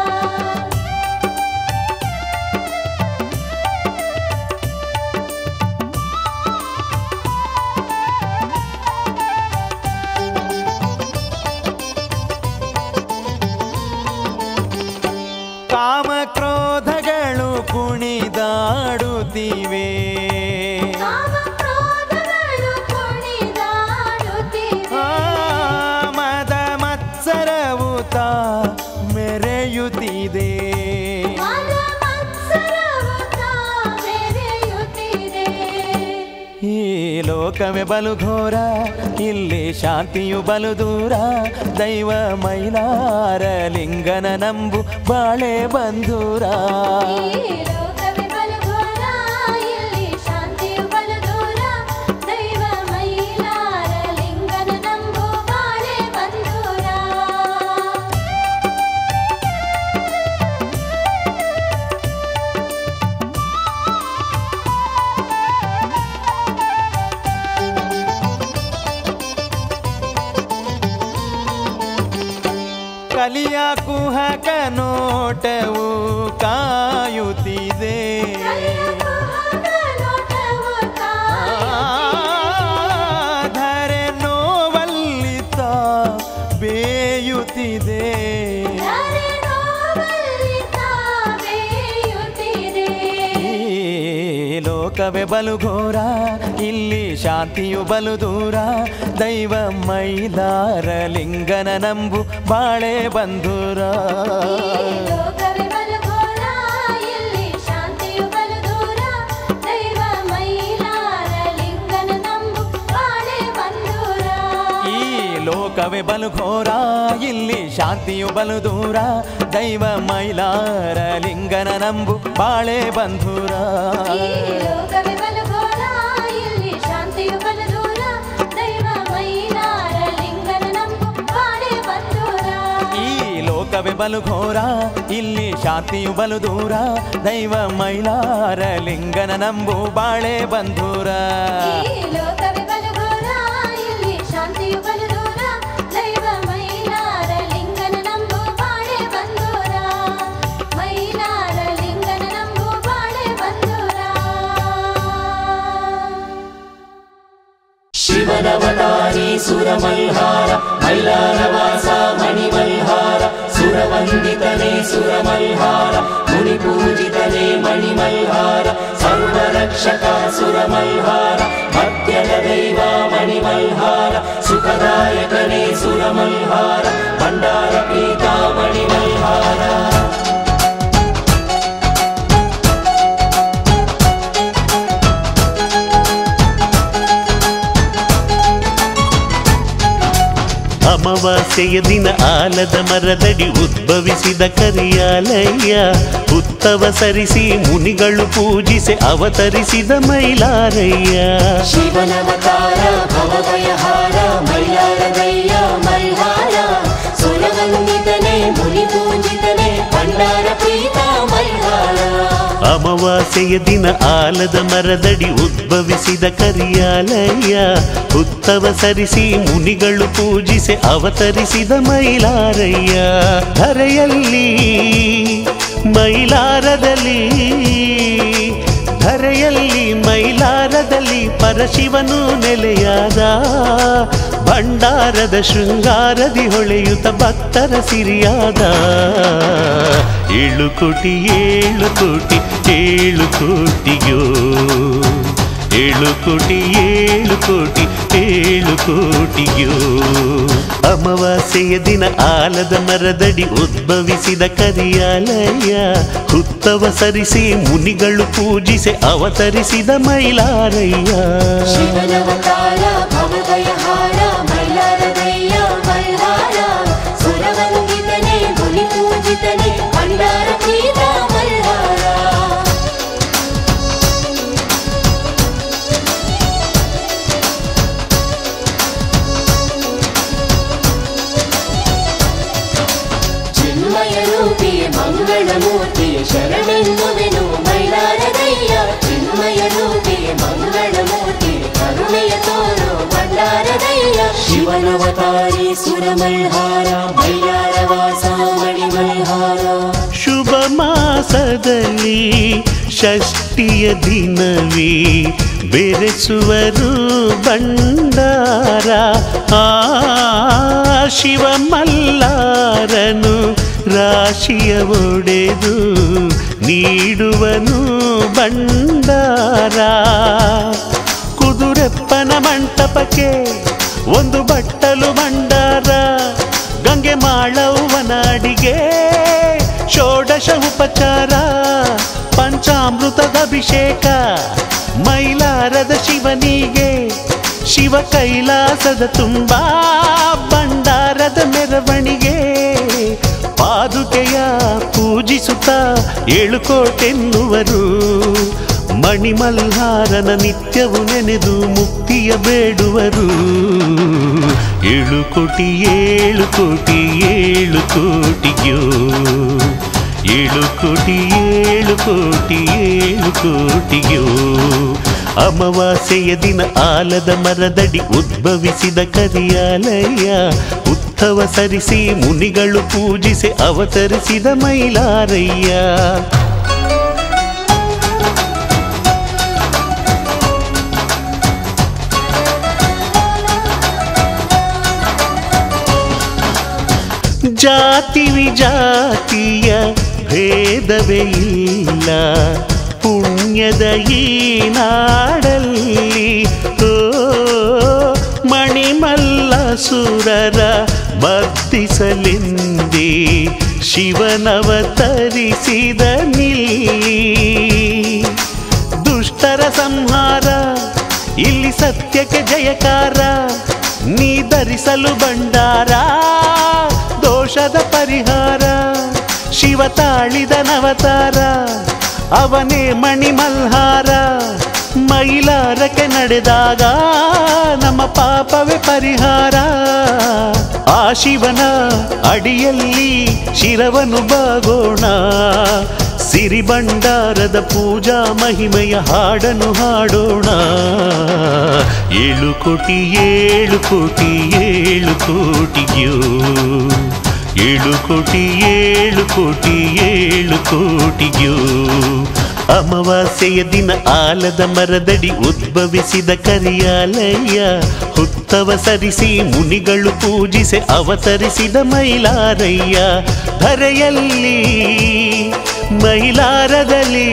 S9: ಕಾಮ ಕ್ರೋಧಗಳು ಕುಣಿದಾಡುತ್ತಿವೆ
S2: ಕಾಮ ಕ್ರೋಧಗಳು ಕುಣಿದಾಡುತ್ತಿವೆ.
S9: ಆ, ಮದ ಮತ್ಸರವು ತಾ ಮೆರೆಯುತ್ತಿದೆ
S2: ಮದ ಮತ್ಸರವು ತಾ ಮೆರೆಯುತ್ತಿದೆ.
S9: ಈ ಲೋಕವೇ ಬಲು ಘೋರ ಇಲ್ಲಿ ಶಾಂತಿಯು ಬಲು ದೂರ ದೈವ ಮೈಲಾರ ಲಿಂಗನ ನಂಬು ಬಾಳೆ ಬಂಧೂರ
S2: ಈ ಲೋಕವೇ ಬಲು ಘೋರ, ಇಲ್ಲಿ ಶಾಂತಿಯು ಬಲು ದೂರ. ದೈವ ಮೈಲಾರ ಲಿಂಗನ ನಂಬು ಬಾಳೆ ಬಂಧೂರ.
S9: ಕಲಿಯ ಕುಹಕ ನೋಟವು ಕಾಯುತ್ತಿದೆ
S2: ನೋಟವು
S9: ಧರೆ ನೋವಲ್ಲಿ ತಾ ಬೇಯುತ್ತಿದೆ
S2: ತಾರೆ ನೋವಲ್ಲಿ ತಾ ಬೇಯುತ್ತಿದೆ.
S9: ಈ ಲೋಕವೇ ಬಲು ಘೋರ ಇಲ್ಲಿ ಶಾಂತಿಯು ಬಲು ದೂರ ದೈವ ಮೈಲಾರ ಲಿಂಗನ ನಂಬು ಬಾಳೆ ಬಂಧುರ
S2: ಈ ಲೋಕವೇ ಬಲು ಘೋರ, ಇಲ್ಲಿ ಶಾಂತಿಯು ಬಲು ದೂರ. ದೈವ ಮೈಲಾರ ಲಿಂಗನ ನಂಬು ಬಾಳೆ ಬಂಧೂರ.
S9: ಈ ಲೋಕವೇ ಬಲು ಘೋರ ಇಲ್ಲಿ ಶಾಂತಿಯು ಬಲು ದೂರ ದೈವ ಮೈಲಾರ ಲಿಂಗನ ನಂಬು ಬಾಳೆ ಬಂಧುರ
S2: ಈ ಲೋಕವೇ ಬಲು ಘೋರ, ಇಲ್ಲಿ ಶಾಂತಿಯು ಬಲು ದೂರ. ದೈವ ಮೈಲಾರ ಲಿಂಗನ ನಂಬು ಬಾಳೆ ಬಂಧೂರ.
S9: ಈ ಲೋಕವೇ ಬಲು ಘೋರ ಇಲ್ಲಿ ಶಾಂತಿಯು ಬಲು ದೂರ ದೈವ ಮೈಲಾರ ಲಿಂಗನ ನಂಬು ಬಾಳೆ ಬಂಧುರ
S2: ಈ ಲೋಕವೇ ಬಲು ಘೋರ, ಇಲ್ಲಿ ಶಾಂತಿಯು ಬಲು ದೂರ. ದೈವ ಮೈಲಾರ ಲಿಂಗನ ನಂಬು ಬಾಳೆ ಬಂಧೂರ. ಮೈಲಾರ ಲಿಂಗನ ನಂಬು ಬಾಳೆ ಬಂಧೂರ.
S3: ಶಿವನವತಾರಿ ಸುರಮಲ್ಹಾರ ಮೈಲಾರವಾಸ ಮಣಿಮಲ್ಹಾರ ಸುರವಂದಿತನೇ ಸುರಮಲ್ಹಾರ ಮುನಿಪೂಜಿತನೇ ಮಣಿಮಲ್ಹಾರ ಸರ್ವರಕ್ಷಕ ಸುರಮಲ್ಹಾರ ಮಧ್ಯದ ದೈವ ಮಣಿಮಲ್ಹಾರ ಸುಖದಾಯಕನೇ ಸುರಮಲ್ಹಾರ ಭಂಡಾರ ಪೀತಾ ಮಣಿಮಲ್ಹಾರ
S5: ಅಮಾವಾಸ್ಯೆಯ ದಿನ ಆಲದ ಮರದಡಿ ಉದ್ಭವಿಸಿದ ಕರಿಯಾಲಯ್ಯ ಉತ್ತವ ಸರಿಸಿ ಮುನಿಗಳು ಪೂಜಿಸಿ ಅವತರಿಸಿದ ಮೈಲಾರಯ್ಯ
S3: ಶಿವನವತಾರ ಭವಭಯಹಾರ ಮೈಲಾರದಯ್ಯ ಮಲ್ಹಾರ ಸುರವಂದಿತನೆ ಮುನಿ ಪೂಜಿತನೆ ಭಂಡಾರ ಪ್ರೀತ ಮಲ್ಹಾರ
S5: ಅಮಾವಾಸ್ಯೆಯ ದಿನ ಆಲದ ಮರದಡಿ ಉದ್ಭವಿಸಿದ ಕರಿಯಾಲಯ್ಯ ಉತ್ತವ ಸರಿಸಿ ಮುನಿಗಳು ಪೂಜಿಸಿ ಅವತರಿಸಿದ ಮೈಲಾರಯ್ಯ ಧರೆಯಲ್ಲಿ ಮೈಲಾರದಲ್ಲಿ ಧರೆಯಲ್ಲಿ ಮೈಲಾರದಲ್ಲಿ ಪರಶಿವನು ನೆಲೆಯಾದ ಭಂಡಾರದ ಶೃಂಗಾರದಿ ಹೊಳೆಯುತ್ತ ಭಕ್ತರ ಸಿರಿಯಾದ ಏಳು ಕೋಟಿ ಏಳು ಕೋಟಿ ಏಳು ಕೋಟಿಯೋ ಏಳು ಕೋಟಿ ಏಳು ಕೋಟಿ ಏಳು ಕೋಟಿಯೋ ಅಮಾವಾಸ್ಯೆಯ ದಿನ ಆಲದ ಮರದಡಿ ಉದ್ಭವಿಸಿದ ಕರಿಯಾಲಯ್ಯ ಹುತ್ತವ ಸರಿಸಿ ಮುನಿಗಳು ಪೂಜಿಸಿ ಅವತರಿಸಿದ ಮೈಲಾರಯ್ಯ
S3: ಶಿವನವತಾರ ಭವಭಯಹಾರ ಮೈಲಾರದಯ್ಯ ಮಲ್ಹಾರ ಸುರವಂದಿತನೆ ಮುನಿ ಪೂಜಿತನೆ ಭಂಡಾರ ಪ್ರೀತ ಮಲ್ಹಾರ ಚಿನ್ಮಯ ರೂಪಿಯ ಮಂಗಳ ಮೂರ್ತಿಯ ಶರಣೆನ್ನುವೆನು ಮೈಲಾರದಯ್ಯ ಚಿನ್ಮಯ ರೂಪಿಯ ಮಂಗಳ ಮೂರ್ತಿ ಕರುಣೆಯ ತೋರು ಭಂಡಾರದಯ್ಯ ಶಿವನವತಾರಿ ಸುರಮಲ್ಹಾರ ಮೈಲಾರವಾಸ ಮಣಿಮಲ್ಹಾರ
S5: ಶುಭ ಮಾಸದಲ್ಲಿ ಷಷ್ಠಿಯ ದಿನವೇ ಬೆರೆಸುವರು ಭಂಡಾರ ಆ ಶಿವ ಮಲ್ಲಾರನು ರಾಶಿಯ ಒಡೆದು ನೀಡುವನು ಭಂಡಾರ ಕುದುರೆಪ್ಪನ ಮಂಟಪಕ್ಕೆ ಒಂದು ಬಟ್ಟಲು ಭಂಡಾರ ಗಂಗೆ ಮಾಳವ್ವನಾಡಿಗೆ ಷೋಡಶ ಉಪಚಾರ ಪಂಚಾಮೃತದ ಅಭಿಷೇಕ ಮೈಲಾರದ ಶಿವನಿಗೆ ಶಿವ ಕೈಲಾಸದ ತುಂಬಾ ಭಂಡಾರದ ಮೆರವಣಿಗೆ ಪಾದುಕೆಯ ಪೂಜಿಸುತ್ತ ಏಳು ಕೋಟೆನ್ನುವರು ಮಣಿಮಲ್ಹಾರನ ನಿತ್ಯವು ನೆನೆದು ಮುಕ್ತಿಯ ಬೇಡುವರು ಏಳು ಕೋಟಿ ಏಳು ಕೋಟಿ ಏಳು ಕೋಟಿಯೋ ಏಳು ಕೋಟಿ ಏಳು ಕೋಟಿ ಏಳು ಕೋಟಿಯೋ ಅಮಾವಾಸ್ಯೆಯ ದಿನ ಆಲದ ಮರದಡಿ ಉದ್ಭವಿಸಿದ ಕರಿಯಾಲಯ್ಯ ಉತ್ಥವ ಸರಿಸಿ ಮುನಿಗಳು ಪೂಜಿಸಿ ಅವತರಿಸಿದ ಮೈಲಾರಯ್ಯ ಜಾತಿ ವಿಜಾತಿಯ ಭೇದವೇ ಇಲ್ಲ ಪುಣ್ಯದ ಈ ನಾಡಲ್ಲಿ ಓ ಮಣಿಮಲ್ಲ ಸುರರ ಬದ್ಧಿಸಲೆಂದೇ ಶಿವನವತರಿಸಿದ ನಿಲ್ಲಿ ದುಷ್ಟರ ಸಂಹಾರ ಇಲ್ಲಿ ಸತ್ಯಕ್ಕೆ ಜಯಕಾರ ನೀ ಧರಿಸಲು ಭಂಡಾರ ದೋಷದ ಪರಿಹಾರ ಶಿವ ತಾಳಿದ ನವತಾರ ಅವನೇ ಮಣಿಮಲ್ಹಾರ ಮೈಲಾರಕ್ಕೆ ನಡೆದಾಗ ನಮ್ಮ ಪಾಪವೇ ಪರಿಹಾರ ಆ ಶಿವನ ಅಡಿಯಲ್ಲಿ ಶಿರವನ್ನು ಬಾಗೋಣ ಸಿರಿ ಭಂಡಾರದ ಪೂಜಾ ಮಹಿಮೆಯ ಹಾಡನ್ನು ಹಾಡೋಣ ಏಳು ಕೋಟಿ ಏಳು ಕೋಟಿ ಏಳು ಕೋಟಿಯೋ ಏಳು ಕೋಟಿ ಏಳು ಕೋಟಿ ಏಳು ಕೋಟಿಯೋ ಅಮಾವಾಸ್ಯೆಯ ದಿನ ಆಲದ ಮರದಡಿ ಉದ್ಭವಿಸಿದ ಕರಿಯಾಲಯ್ಯ ಹುತ್ತವ ಸರಿಸಿ ಮುನಿಗಳು ಪೂಜಿಸಿ ಅವತರಿಸಿದ ಮೈಲಾರಯ್ಯ ಧರೆಯಲ್ಲಿ ಮೈಲಾರದಲ್ಲಿ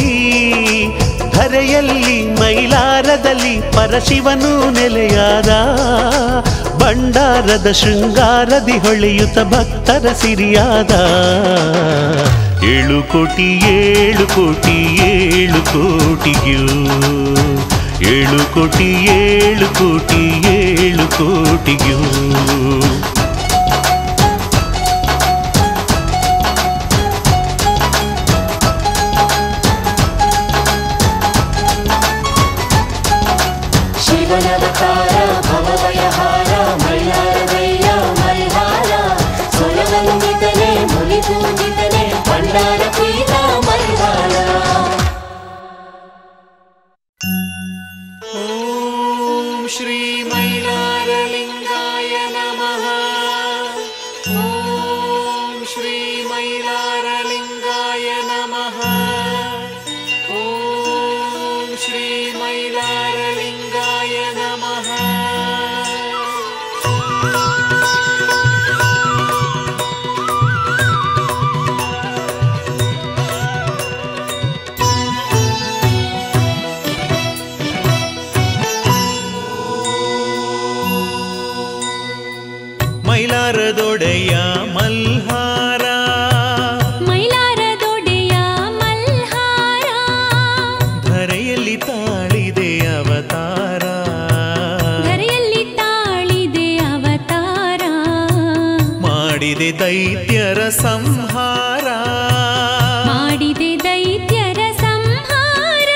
S5: ಧರೆಯಲ್ಲಿ ಮೈಲಾರದಲ್ಲಿ ಪರಶಿವನು ನೆಲೆಯಾದ ಭಂಡಾರದ ಶೃಂಗಾರದಿ ಹೊಳೆಯುತ್ತ ಭಕ್ತರ ಸಿರಿಯಾದ ಏಳು ಕೋಟಿ ಏಳು ಕೋಟಿ ಏಳು ಕೋಟಿಯೋ ಏಳು ಕೋಟಿ ಏಳು ಕೋಟಿ ಏಳು ಕೋಟಿಯೋ
S4: ಮೈಲಾರದೊಡೆಯ ಮಲ್ಹಾರ
S6: ಮೈಲಾರದೊಡೆಯ ಮಲ್ಹಾರ
S4: ಧರೆಯಲ್ಲಿ ತಾಳಿದೆ ಅವತಾರ
S6: ಧರೆಯಲ್ಲಿ ತಾಳಿದೆ ಅವತಾರ
S4: ಮಾಡಿದೆ ದೈತ್ಯರ ಸಂಹಾರ
S6: ಮಾಡಿದೆ ದೈತ್ಯರ ಸಂಹಾರ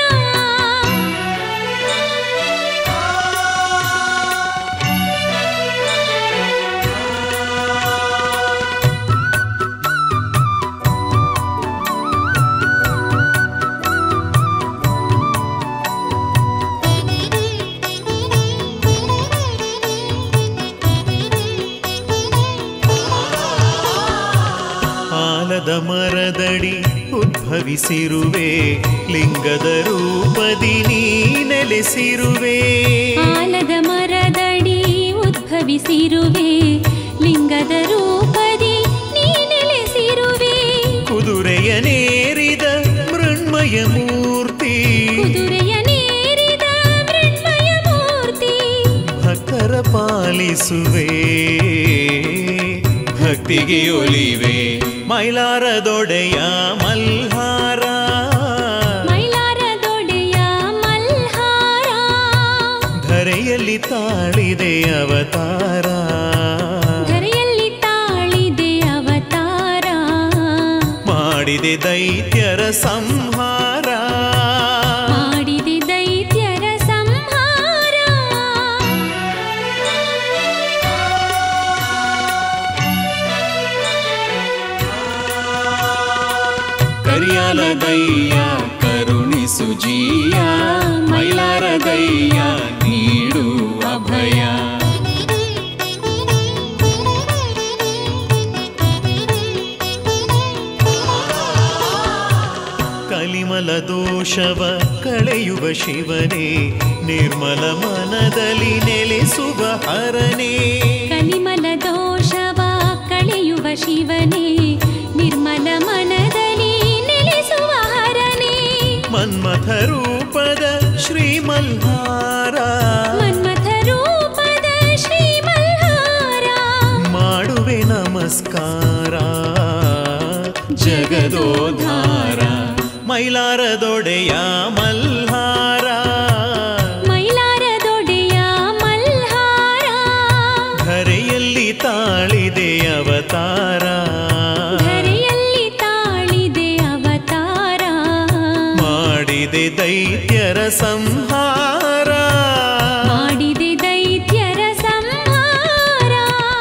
S4: ಆಲದ ಮರದಡಿ ಉದ್ಭವಿಸಿರುವೆ ಲಿಂಗದ ರೂಪದಿ ನೀ ನೆಲೆಸಿರುವೆ
S6: ಆಲದ ಮರದಡಿ ಉದ್ಭವಿಸಿರುವೆ ಲಿಂಗದ ರೂಪದಿ ನೀ ನೆಲೆಸಿರುವೆ
S4: ಕುದುರೆಯ ನೇರಿದ ಮೃಣ್ಮಯ ಮೂರ್ತಿ
S6: ಕುದುರೆಯ ನೇರಿದ ಮೃಣ್ಮಯ ಮೂರ್ತಿ
S4: ಭಕ್ತರ ಪಾಲಿಸುವೆ ಭಕ್ತಿಗೆ ಒಲಿವೆ ಮೈಲಾರದೊಡೆಯ ಮಲ್ಹಾರ
S6: ಮೈಲಾರದೊಡೆಯ ಮಲ್ಹಾರ
S4: ಧರೆಯಲ್ಲಿ ತಾಳಿದೆ ಅವತಾರ
S6: ಧರೆಯಲ್ಲಿ ತಾಳಿದೆ ಅವತಾರ
S4: ಮಾಡಿದೆ ದೈತ್ಯರ ಸಂಹಾರ
S6: ಮಾಡಿದೆ ದೈತ್ಯರ ಸಂಹಾರ
S4: ಕರಿಯಾಲದಯ್ಯ ಕರುಣಿಸು ಜೀಯ ಮೈಲಾರದಯ್ಯ ನೀಡು ಅಭಯ ಕಲಿಮಲ ದೋಷವ ಕಳೆಯುವ ಶಿವನೇ ನಿರ್ಮಲ ಮನದಲ್ಲಿ ನೆಲೆಸುವ ಹರನೇ
S6: ಕಲಿಮಲ ದೋಷವ ಕಳೆಯುವ ಶಿವನೇ ನಿರ್ಮಲ ಮನದಲ್ಲಿ ನೆಲೆಸುವ ಹರನೇ
S4: ಮನ್ಮಥ ರೂಪದ ಶ್ರೀಮಲ್ಹಾರ
S6: ಮನ್ಮಥ ರೂಪದ ಶ್ರೀ ಮಲ್ಹಾರ
S4: ಮಾಡುವೆ ನಮಸ್ಕಾರ ಜಗದೋಧಾರ ಮೈಲಾರದೊಡೆಯ ಮಲ್ಹಾರ
S6: ಮೈಲಾರದೊಡೆಯ ಮಲ್ಹಾರ
S4: ಧರೆಯಲ್ಲಿ ತಾಳಿದೆ ಅವತಾರ
S6: ಧರೆಯಲ್ಲಿ ತಾಳಿದೆ ಅವತಾರ
S4: ಮಾಡಿದೆ ದೈತ್ಯರ ಸಂಹಾರ
S6: ಮಾಡಿದೆ ದೈತ್ಯರ ಸಂಹಾರ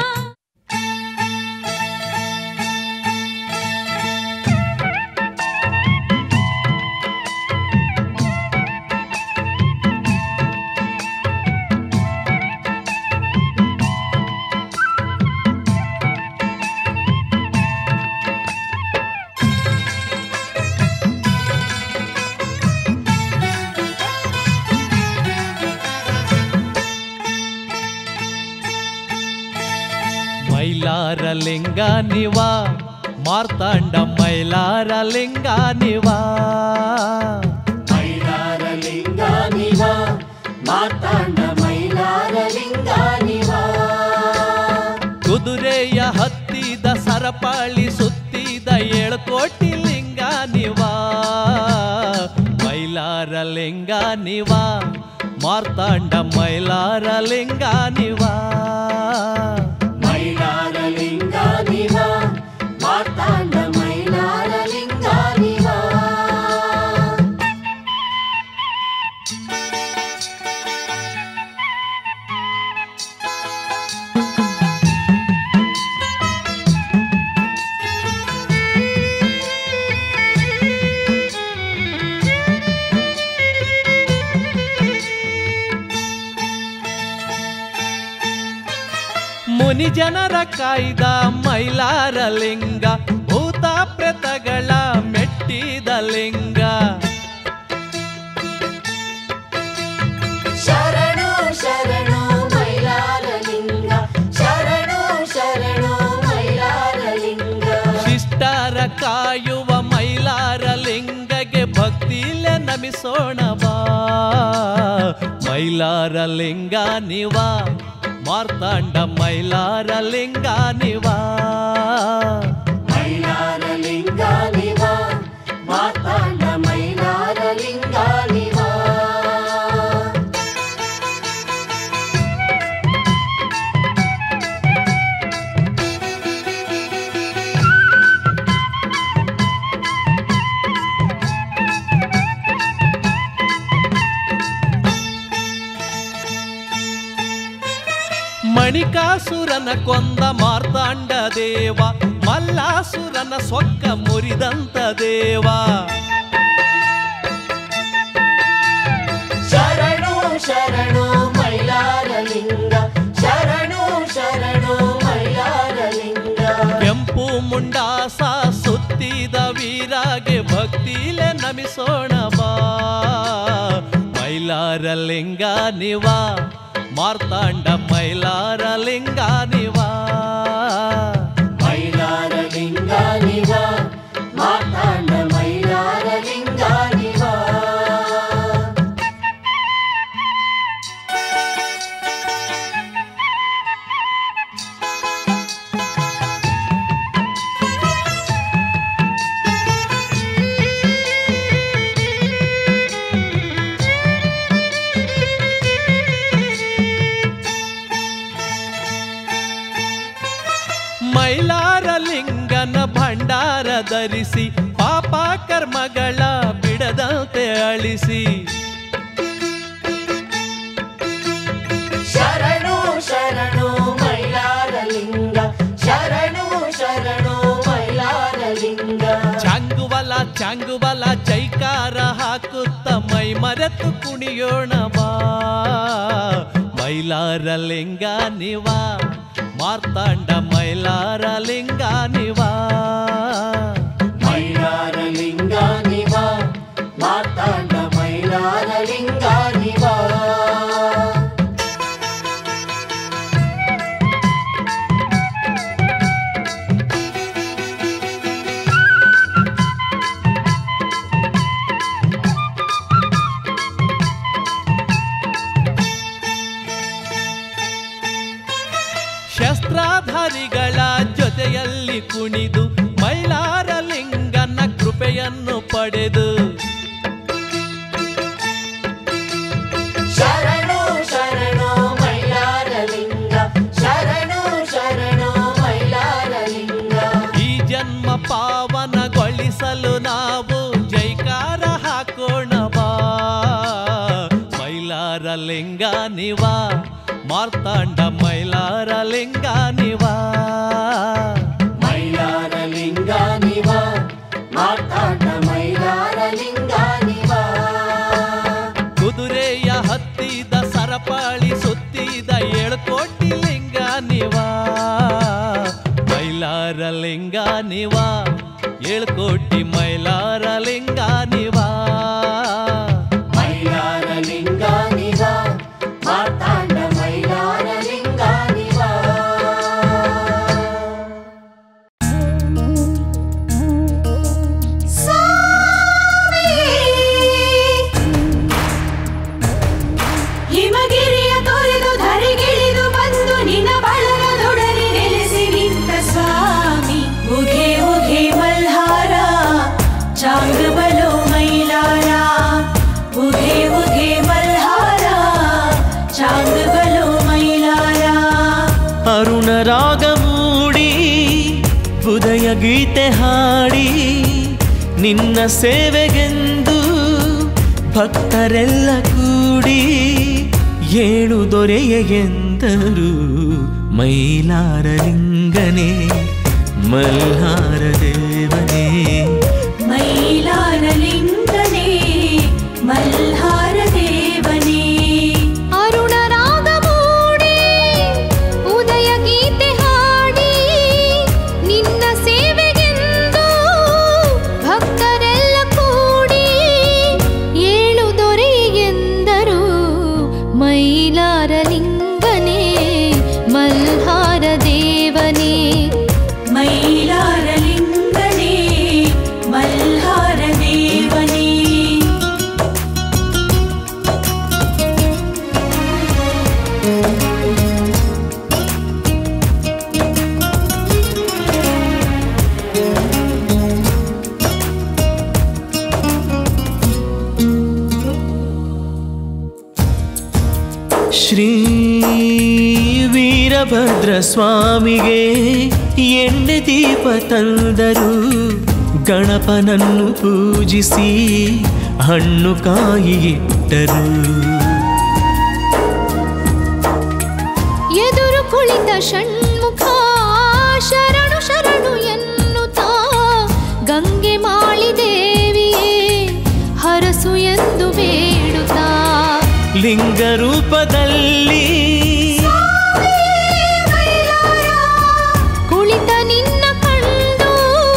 S7: ಮೈಲಾರ ಲಿಂಗ ನಿವ ಮಾರ್ತಾಂಡ ಮೈಲಾರ ಲಿಂಗ ನಿವ
S3: ಮೈಲಾರ ಲಿಂಗ ನಿವ ಮಾತಾಂಡ ಮೈಲಾರ ಲಿಂಗ ನಿವ
S7: ಕುದುರೆಯ ಹತ್ತಿದ ಸರಪಾಳಿ ಸುತ್ತಿದ ಏಳು ಕೋಟಿ ಲಿಂಗ ನಿವ ಮೈಲಾರ ಲಿಂಗ ನಿವ ಮಾರ್ತಾಂಡ ಮೈಲಾರ ಲಿಂಗ ನಿವ
S3: ಮೈಲಾರ ಲಿಂಗ ನಿವ ಮಾತಾಂಡ ಮೈಲಾರ ಲಿಂಗ ನಿವ
S7: ಮುನಿ ಜನರ ಕಾಯ್ದ ಮೈಲಾರ ಲಿಂಗ ಭೂತ ಪ್ರೇತಗಳ ಮೆಟ್ಟಿದ ಲಿಂಗ
S3: ಶರಣು ಶರಣು ಮೈಲಾರ ಲಿಂಗ ಶರಣು ಶರಣು ಮೈಲಾರ ಲಿಂಗ
S7: ಶಿಷ್ಟರ ಕಾಯುವ ಮೈಲಾರ ಲಿಂಗಗೆ ಭಕ್ತಿಲೆ ನಮಿಸೋಣ ಬಾ ಮೈಲಾರ ಲಿಂಗ ನಿವ ಮಾರ್ತಾಂಡ ಮೈಲಾರ ಲಿಂಗ ನಿವಾ
S3: ಮೈಲಾರ ಲಿಂಗ ನಿವ ಮಾತಾಂಡ ಮೈಲಾರ ಲಿಂಗ ನಿವ
S7: ಮಣಿಕಾಸುರನ ಕೊಂದ ಮಾರ್ತಾಂಡ ದೇವ ಮಲ್ಲಾಸುರನ ಸೊಕ್ಕ ಮುರಿದಂತ ದೇವ
S3: ಶರಣು ಶರಣು ಮೈಲಾರ ಲಿಂಗ ಶರಣು ಶರಣು ಮೈಲಾರ ಲಿಂಗ
S7: ಕೆಂಪು ಮುಂಡಾಸ ಸುತ್ತಿದ ವೀರಾಗೆ ಭಕ್ತಿಲೆ ನಮಿಸೋಣ ಬಾ ಮೈಲಾರ ಲಿಂಗ ನಿವಾ ಮಾರ್ತಾಂಡ ಮೈಲಾರ ಲಿಂಗ ನಿವಾ
S3: ಮೈಲಾರ ಲಿಂಗ ನಿವ ಮಾತಾಂಡ ಮೈಲಾರ ಲಿಂಗ ನಿವ
S7: ಮೈಲಾರ ಲಿಂಗನ ಭಂಡಾರ ಧರಿಸಿ ಪಾಪ ಕರ್ಮಗಳ ಬಿಡದಂತೆ ಅಳಿಸಿ
S3: ಶರಣು ಶರಣು ಮೈಲಾರ ಲಿಂಗ ಶರಣು ಶರಣು ಮೈಲಾರ ಲಿಂಗ
S7: ಚಾಂಗುವಲ ಚಾಂಗುವಲ ಜೈಕಾರ ಹಾಕುತ್ತ ಮೈ ಮರೆತು ಕುಣಿಯೋಣ ಬಾ ಮೈಲಾರ ಲಿಂಗ ನಿವಾ ಮಾರ್ತಾಂಡ ಮೈಲಾರ ಲಿಂಗ ನಿವಾ
S3: ಮೈಲಾರ ಲಿಂಗ ನಿವ ಮಾತಾಂಡ ಮೈಲಾರ ಲಿಂಗ ನಿವ
S7: ಶಸ್ತ್ರಾಧಾರಿಗಳ ಜೊತೆಯಲ್ಲಿ ಕುಣಿದು ಮೈಲಾರ ಲಿಂಗನ ಕೃಪೆಯನ್ನು ಪಡೆದು
S3: ಶರಣು ಶರಣು ಮೈಲಾರ ಲಿಂಗ ಶರಣು ಶರಣು ಮೈಲಾರ ಲಿಂಗ
S7: ಈ ಜನ್ಮ ಪಾವನಗೊಳಿಸಲು ನಾವು ಜೈಕಾರ ಹಾಕೋಣ ಬಾ ಮೈಲಾರ ಲಿಂಗ ನಿವಾ ಮಾರ್ತಾಂಡ ಮೈಲಾರ ಲಿಂಗ ನಿವಾ
S3: ಮೈಲಾರ ಲಿಂಗ ನಿವ ಮಾತಾಂಡ ಮೈಲಾರ ಲಿಂಗ ನಿವ
S7: ಕುದುರೆಯ ಹತ್ತಿದ ಸರಪಾಳಿ ಸುತ್ತಿದ ಏಳು ಕೋಟಿ ಲಿಂಗ ನಿವಾ ಮೈಲಾರ ಲಿಂಗ ನಿವಾ ಏಳು ಕೋಟಿ ಮೈಲಾರ ಲಿಂಗ ನಿವಾ
S3: ಮೈಲಾರ ಲಿಂಗ ನಿವ ಮಾತಾಂಡ ಮೈಲಾರ ಲಿಂಗ ನಿವ
S2: ಹಿಮಗಿರಿಯ ತೊರೆದು ಧರೆಗಿಳಿದು ಬಂದು ನಿನ್ನ ಬಳಗದೊಡನೆ ನೆಲೆಸಿ ನಿಂತ ಸ್ವಾಮಿ ಉಘೆ ಉಘೆ ಮಲ್ಹಾರ ಚಾಂಗ ಬಲೋ ಮೈಲಾರ ಉಘೆ ಉಘೆ ಮಲ್ಹಾರ ಚಾಂಗ ಬಲೋ ಮೈಲಾರ
S1: ಅರುಣ ರಾಗ ಮೂಡಿ ಉದಯ ಗೀತೆ ಹಾಡಿ ನಿನ್ನ ಸೇವೆಗೆಂದು ಭಕ್ತರೆಲ್ಲ ಕೂಡಿ ಏಳು ದೊರೆಯ ಎಂದರು ಮೈಲಾರ ಲಿಂಗನೇ ಮಲ್ಹಾರ ದೇವನೇ
S2: ಮೈಲಾರ ಲಿಂಗನೇ ಮಲ್ಹಾರ ದೇವನೇ
S6: ಅರುಣ ರಾಗ ಮೂಡಿ ಉದಯ ಗೀತೆ ಹಾಡಿ ನಿನ್ನ ಸೇವೆಗೆಂದು ಭಕ್ತರೆಲ್ಲ ಕೂಡಿ ಏಳು ದೊರೆಯೆಂದರು ಮೈಲಾರ ಲಿಂಗನೇ ಮಲ್ಹಾರ ದೇವನೇ
S2: ಮೈಲಾರ ಲಿಂಗನೇ
S10: ವೀರಭದ್ರ ಸ್ವಾಮಿಗೆ ಎಣ್ಣೆ ದೀಪ ತಂದರು ಗಣಪನನ್ನು ಪೂಜಿಸಿ ಹಣ್ಣು ಕಾಯಿ ಇಟ್ಟರು
S2: ಎದುರು ಕುಳಿತ ಷಣ್ಮುಖ ಶರಣು ಶರಣು ಎನ್ನುತ್ತಾ ಗಂಗೆ ಮಾಳಿ ದೇವಿಯೇ ಹರಸು ಎಂದು ಬೇಡುತ್ತಾ
S10: ಲಿಂಗ ರೂಪದಲ್ಲಿ
S2: ಕುಳಿತ ನಿನ್ನ ಕಂಡು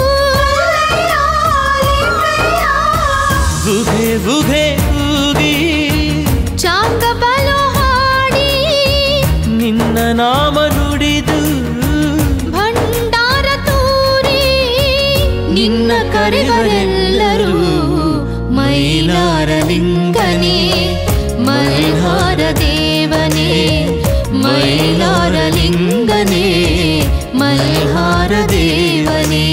S10: ಗುಹೆ ಗುಹೆ ಕೂಗಿ
S2: ಚಾಂಗ ಬಲು ಹಾಡಿ
S10: ನಿನ್ನ ನಾಮ ನುಡಿದು
S2: ಭಂಡಾರ ತೂರಿ ನಿನ್ನ ಕರೆವರೆಲ್ಲರೂ ಮೈಲಾರ ಲಿಂಗನೇ ಮಲ್ಹಾರ ದೇವನೇ ಮೈಲಾರ ಲಿಂಗನೇ ಮಲ್ಹಾರ ದೇವನೇ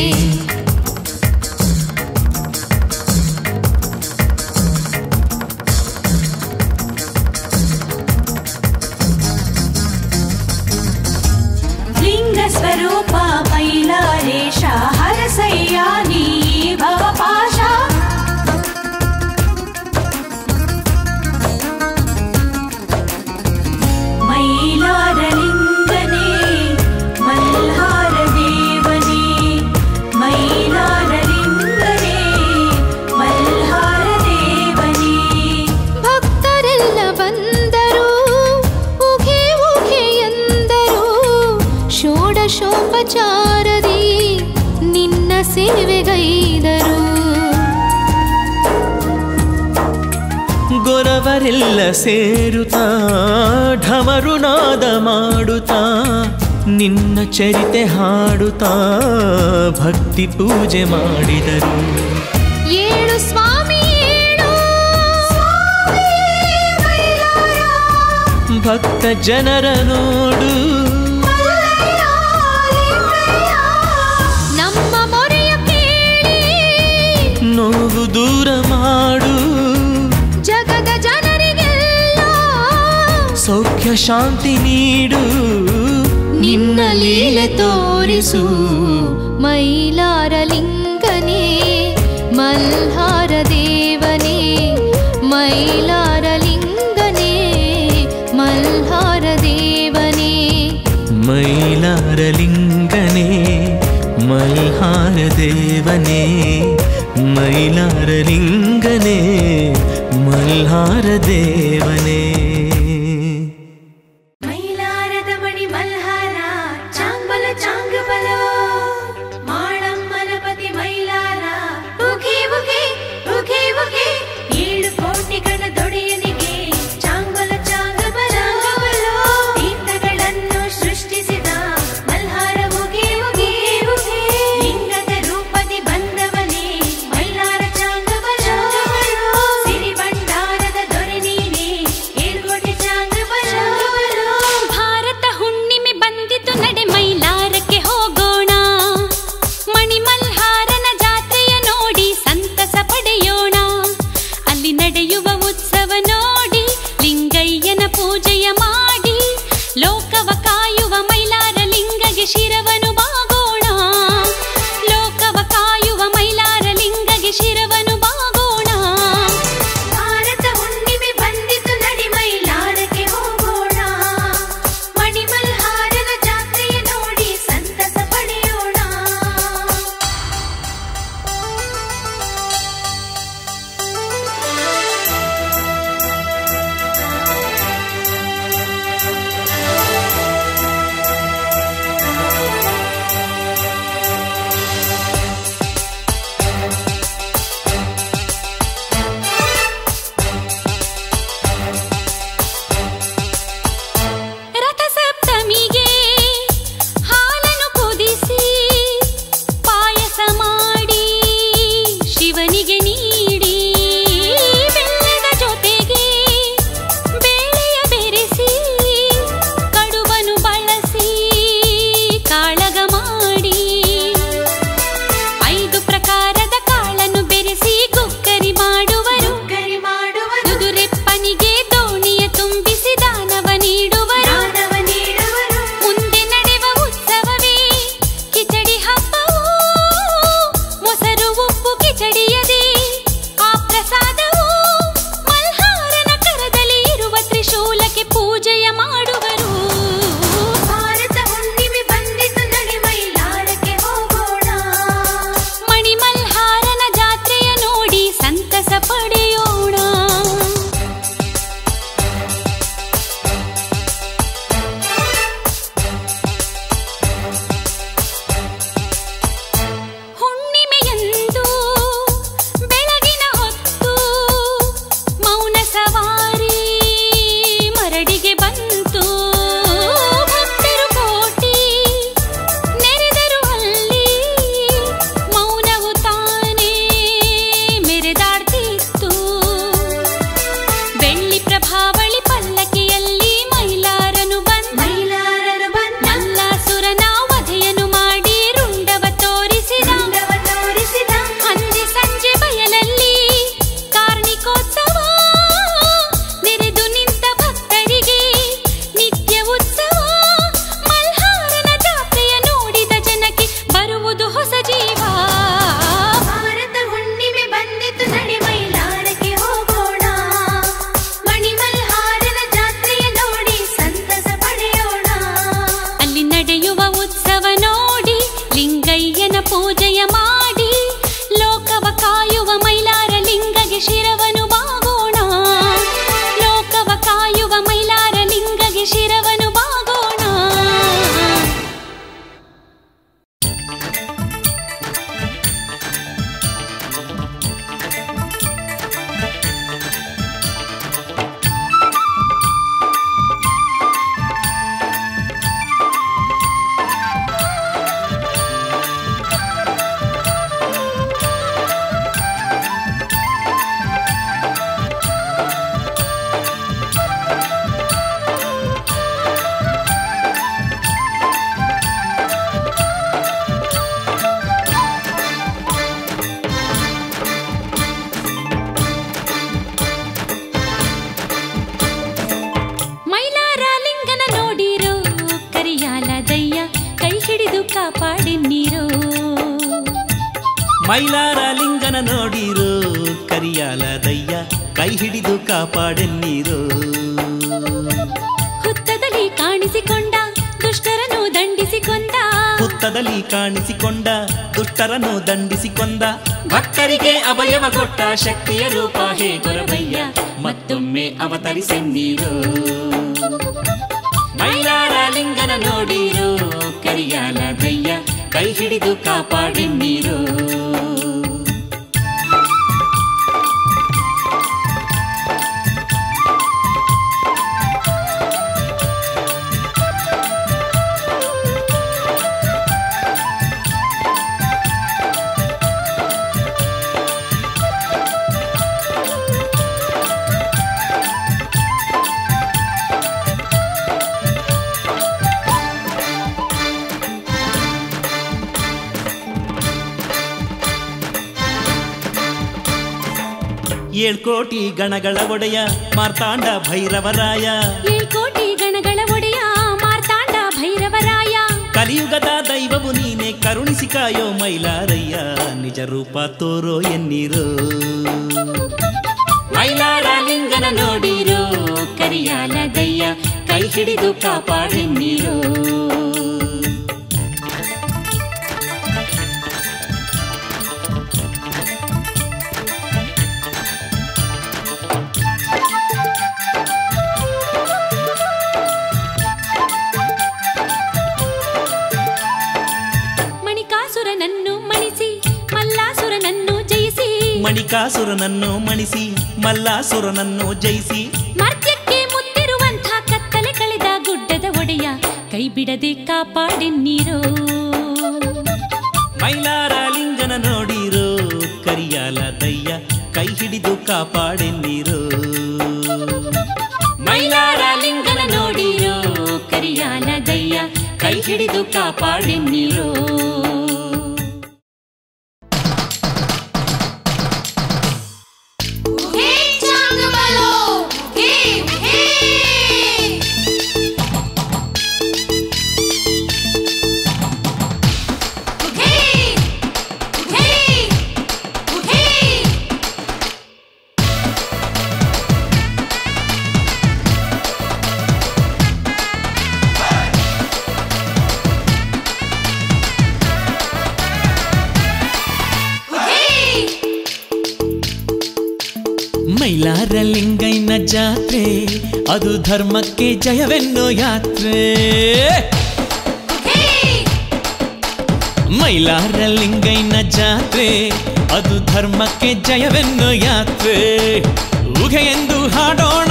S11: ಲಿಂಗ ಸ್ವರೂಪ ಮೈಲಾರೇಶ ಹರಸಯ್ಯ ನೀ ಭವಪಾಶ ಮೈಲಾರ ಲಿಂಗನೇ ಮಲ್ಹಾರ ದೇವನೇ ಮೈಲಾರ ಲಿಂಗನೇ ಮಲ್ಹಾರ ದೇವನೇ
S2: ಭಕ್ತರೆಲ್ಲ ಬಂದರು ಉಘೆ ಉಘೆ ಎಂದರು ಷೋಡಶೋಪಚಾರದಿ ನಿನ್ನ ಸೇವೆಗೈದರು
S10: ಗೊರವರೆಲ್ಲ ಸೇರುತ್ತಾ ಢಮರು ನಾದ ಮಾಡುತ್ತಾ ನಿನ್ನ ಚರಿತೆ ಹಾಡುತ್ತಾ ಭಕ್ತಿ ಪೂಜೆ ಮಾಡಿದರು
S2: ಏಳು ಸ್ವಾಮಿ ಏಳು
S10: ಭಕ್ತ ಜನರ ನೋಡು
S2: ನಮ್ಮ ಮೊರೆಯ ಕೇಳಿ
S10: ನೋವು ದೂರ ಮಾಡು
S2: ಜಗದ ಜನರಿಗೆಲ್ಲ
S10: ಸೌಖ್ಯ ಶಾಂತಿ ನೀಡು
S2: ನಿನ್ನ ಲೀಲೆ ತೋರಿಸು ಮೈಲಾರ ಲಿಂಗನೇ ಮಲ್ಹಾರ ದೇವನೇ ಮೈಲಾರ ಲಿಂಗನೇ ಮಲ್ಹಾರ ದೇವನೇ
S10: ಮೈಲಾರ ಲಿಂಗನೇ ಮಲ್ಹಾರ ದೇವನೇ ಮೈಲಾರ ಲಿಂಗನೇ ಮಲ್ಹಾರ ದೇವನೇ
S11: ಮೈಲಾರದ ಮಣಿ ಮಲ್ಹಾರ ಚಾಂಬಲ ಚಾಂಗಬಲ ಮಾಳಮ್ಮನ ಪತಿ ಮೈಲಾರ ಉಘೆ ಉಘೆ ಉಘೆ ಉಘೆ ಏಳು ಕೋಟಿಗಳ ದೊಡೆಯನಿಗೆ ಚಾಂಬಲ ಚಾಂಗಬಲ ತೀರ್ಥಗಳನ್ನು ಸೃಷ್ಟಿಸಿದ ಮಲ್ಹಾರ ಉಘೆ ಉಘೆ ಉಘೆ ಲಿಂಗದ ರೂಪದಿ ಬಂದವನೇ ಮೈಲಾರ ಚಾಂಗಬಲ ಸಿರಿ ಭಂಡಾರದ ದೊರೆ ನೀನೆ ಏಳು
S6: ಕಾಪಾಡೆನ್ನೀರೋ
S10: ಮೈಲಾರ ಲಿಂಗನ ನೋಡಿರೋ ಕರಿಯಾಲ ದಯ್ಯ ಕೈ ಹಿಡಿದು ಕಾಪಾಡೆನ್ನೀರೋ
S6: ಹುತ್ತದಲ್ಲಿ ಕಾಣಿಸಿಕೊಂಡ ದುಷ್ಟರನ್ನು ದಂಡಿಸಿಕೊಂಡ
S10: ಹುತ್ತದಲ್ಲಿ ಕಾಣಿಸಿಕೊಂಡ ದುಷ್ಟರನ್ನು ದಂಡಿಸಿಕೊಂಡ ಭಕ್ತರಿಗೆ ಅಭಯವ ಕೊಟ್ಟ ಶಕ್ತಿಯ ರೂಪ ಹೇ ಗೊರಬಯ್ಯ ಮತ್ತೊಮ್ಮೆ ಅವತರಿಸೆನ್ನೀರೋ ಮೈಲಾರ ಲಿಂಗನ ನೋಡಿರೋ ಕರಿಯಾಲ ದಯ್ಯ ಕೈ ಹಿಡಿದು ಕಾಪಾಡೆನ್ನೀರೋ ಏಳ್ಕೋಟಿ ಗಣಗಳ ಒಡೆಯ ಮಾರ್ತಾಂಡ ಭೈರವರಾಯ
S6: ಏಳ್ಕೋಟಿ ಗಣಗಳ ಒಡೆಯ ಮಾರ್ತಾಂಡ ಭೈರವರಾಯ
S10: ಕಲಿಯುಗದ ದೈವವು ನೀನೆ ಕರುಣಿಸಿ ಕಾಯೋ ಮೈಲಾರಯ್ಯ ನಿಜ ರೂಪ ತೋರೋ ಎನ್ನೀರೋ ಮೈಲಾರ ಲಿಂಗನ ನೋಡಿರೋ ಕರಿಯಾಲ ದಯ್ಯ ಕೈ ಹಿಡಿದು ಕಾಪಾಡೆನ್ನೀರೋ
S6: ಮಣಿಕಾಸುರನನ್ನು ಮಣಿಸಿ ಮಲ್ಲಾಸುರನನ್ನು ಜಯಿಸಿ
S10: ಮಣಿಕಾಸುರನನ್ನು ಮಣಿಸಿ ಮಲ್ಲಾಸುರನನ್ನು ಜಯಿಸಿ
S6: ಮರ್ತ್ಯಕ್ಕೆ ಮುಂದಿರುವಂಥ ಕತ್ತಲೆ ಕಳೆದ ಗುಡ್ಡದ ಒಡೆಯ ಕೈ ಬಿಡದೆ ಕಾಪಾಡೆನ್ನೀರೋ
S10: ಮೈಲಾರ ಲಿಂಗನ ನೋಡಿರೋ ಕರಿಯಾಲ ದಯ್ಯ ಕೈ ಹಿಡಿದು ಕಾಪಾಡೆನ್ನೀರೋ ಮೈಲಾರ ಲಿಂಗನ ನೋಡಿರೋ ಕರಿಯಾಲ ದಯ್ಯ ಕೈ ಹಿಡಿದು ಕಾಪಾಡೆನ್ನೀರೋ
S11: ಹೇ ಚಾಂಗಬಲೋ ಹೇ ಹೇ ಹೇ ಹೇ ಹೇ
S10: ಮೈಲಾರ ಲಿಂಗೈನ ಜಾತ್ರೆ ಅದು ಧರ್ಮಕ್ಕೆ ಜಯವೆನ್ನೋ ಯಾತ್ರೆ ಮೈಲಾರ ಲಿಂಗೈನ ಜಾತ್ರೆ ಅದು ಧರ್ಮಕ್ಕೆ ಜಯವೆನ್ನೋ ಯಾತ್ರೆ ಉಗೆ ಎಂದು ಹಾಡೋಣ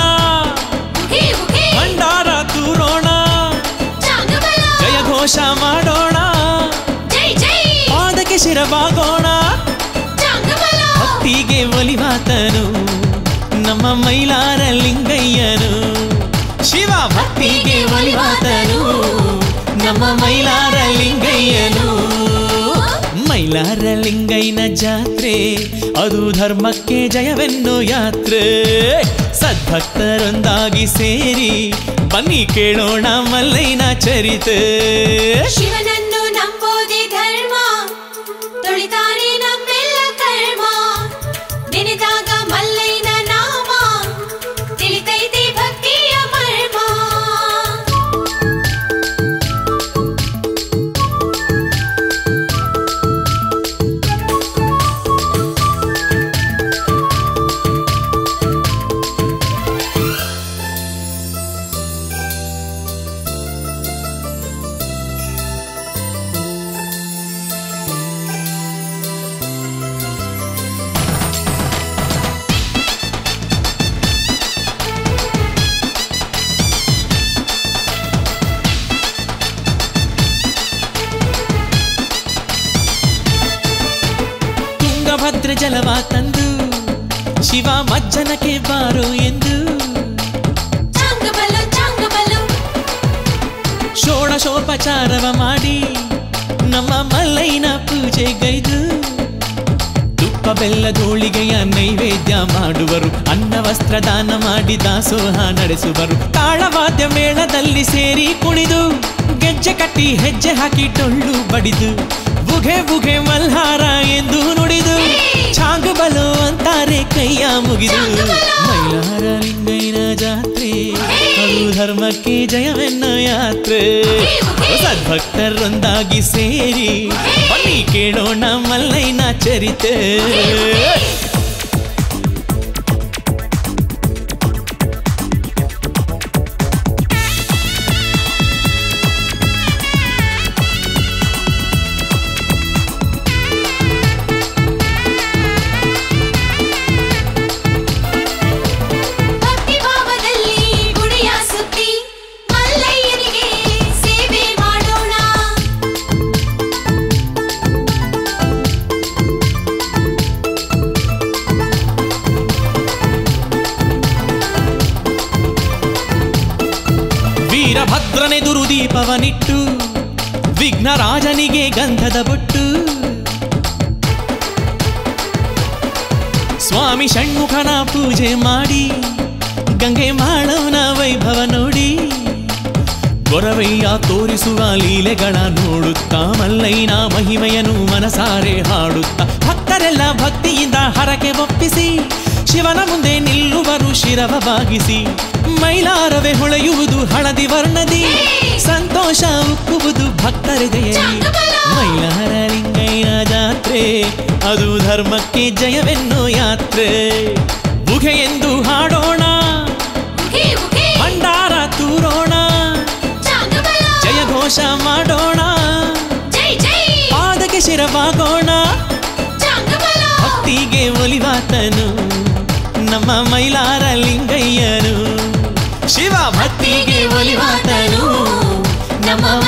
S10: ಭಂಡಾರ ತೂರೋಣ ಜಯ ಘೋಷ ಮಾಡೋಣ ಪಾದಕ್ಕೆ ಶಿರವಾಗೋಣ ಭಕ್ತಿಗೆ ಒಲಿವಾತನು ನಮ್ಮ ಮೈಲಾರ ಲಿಂಗಯ್ಯನು ಶಿವ ಭಕ್ತಿಗೆ ಒಲಿವಾತನು ನಮ್ಮ ಮೈಲಾರ ಲಿಂಗಯ್ಯನು ಮೈಲಾರ ಲಿಂಗಯ್ಯನ ಜಾತ್ರೆ ಅದು ಧರ್ಮಕ್ಕೆ ಜಯವೆನ್ನು ಯಾತ್ರೆ ಸದ್ಭಕ್ತರೊಂದಾಗಿ ಸೇರಿ ಬನ್ನಿ ಕೇಳೋಣ ಮಲ್ಲೈನ ಚರಿತೆ
S11: ಶಿವನನ್ನು ನಂಬೋದೇ ಧರ್ಮ ತೊಳಿತಾನೆ ನಮ್ಮೆಲ್ಲ ಕರ್ಮ ನೆನೆದಾಗ ಮಲ್ಲೈನ ನಾಮ ತಿಳಿತೈತೆ ಭಕ್ತಿಯ ಮರ್ಮ
S10: ತುಂಗಭದ್ರ ಜಲವ ತಂದು ಶಿವ ಮಜ್ಜನಕ್ಕೆ ಬಾರೋ ಎಂದು
S11: ಚಾಂಗಬಲು ಚಾಂಗಬಲು
S10: ಷೋಡಶೋಪಚಾರವ ಮಾಡಿ ನಮ್ಮ ಮಲ್ಲೈನ ಪೂಜೆಗೈದು ತುಪ್ಪ ಬೆಲ್ಲ ಧೂಳಿಗೆಯ ನೈವೇದ್ಯ ಮಾಡುವರು ಅನ್ನ ವಸ್ತ್ರ ದಾನ ಮಾಡಿ ದಾಸೋಹ ನಡೆಸುವರು ತಾಳವಾದ್ಯ ಮೇಳದಲ್ಲಿ ಸೇರಿ ಕುಣಿದು ಗೆಜ್ಜೆ ಗೆಜ್ಜೆ ಕಟ್ಟಿ ಹೆಜ್ಜೆ ಹಾಕಿ ಟೊಳ್ಳು ಬಡಿದು ಬುಘೆ ಬುಘೆ ಮಲ್ಹಾರ ಎಂದು ನುಡಿದು ಚಾಂಗು ಬಲು ಅಂತಾರೆ ಕೈಯ ಮುಗಿದು ಮೈಲಾರ ಲಿಂಗೈನ ಜಾತ್ರೆ ಅದು ಧರ್ಮಕ್ಕೆ ಜಯವೆನ್ನ ಯಾತ್ರೆ ಸದ್ಭಕ್ತರೊಂದಾಗಿ ಸೇರಿ ಬನ್ನಿ ಕೇಳೋಣ ಮಲ್ಲೈನ ಚರಿತೆ
S11: ಭಕ್ತಿ ಭಾವದಲ್ಲಿ ಗುಡಿಯ ಸುತ್ತಿ ಮಲ್ಲಯ್ಯನಿಗೆ ಸೇವೆ ಮಾಡೋಣ
S10: ವೀರಭದ್ರನೆದುರು ದೀಪವನಿಟ್ಟು ವಿಘ್ನರಾಜನಿಗೆ ಗಂಧದ ಬೊಟ್ಟು ಸ್ವಾಮಿ ಷಣ್ಮುಖನ ಪೂಜೆ ಮಾಡಿ ಗಂಗೆ ಮಾಳವನ ವೈಭವ ನೋಡಿ ಗೊರವಯ್ಯ ತೋರಿಸುವ ಲೀಲೆಗಳ ನೋಡುತ್ತಾ ಮಲ್ಲೈನ ಮಹಿಮೆಯನ್ನು ಮನಸಾರೆ ಹಾಡುತ್ತಾ ಭಕ್ತರೆಲ್ಲ ಭಕ್ತಿಯಿಂದ ಹರಕೆ ಒಪ್ಪಿಸಿ ಶಿವನ ಮುಂದೆ ನಿಲ್ಲುವರು ಶಿರವ ಬಾಗಿಸಿ ಮೈಲಾರವೇ ಹೊಳೆಯುವುದು ಹಳದಿ ವರ್ಣದಿ ಸಂತೋಷ ಉಕ್ಕುವುದು ಭಕ್ತರಿದೆಯಲ್ಲಿ ಮೈಲಾರ ಲಿಂಗಯ್ಯನ ಜಾತ್ರೆ ಅದು ಧರ್ಮಕ್ಕೆ ಜಯವೆನ್ನೋ ಯಾತ್ರೆ ಬುಘೆ ಎಂದು ಹಾಡೋಣ ಭಂಡಾರ ತೂರೋಣ ಜಯ ಘೋಷ ಮಾಡೋಣ ಪಾದಕ್ಕೆ ಶಿರವಾಗೋಣ ಭಕ್ತಿಗೆ ಒಲಿವಾತನು ನಮ್ಮ ಮೈಲಾರ ಲಿಂಗಯ್ಯನು ಶಿವ ಭಕ್ತಿಗೆ ಒಲಿವಾತನು ನಮ್ಮ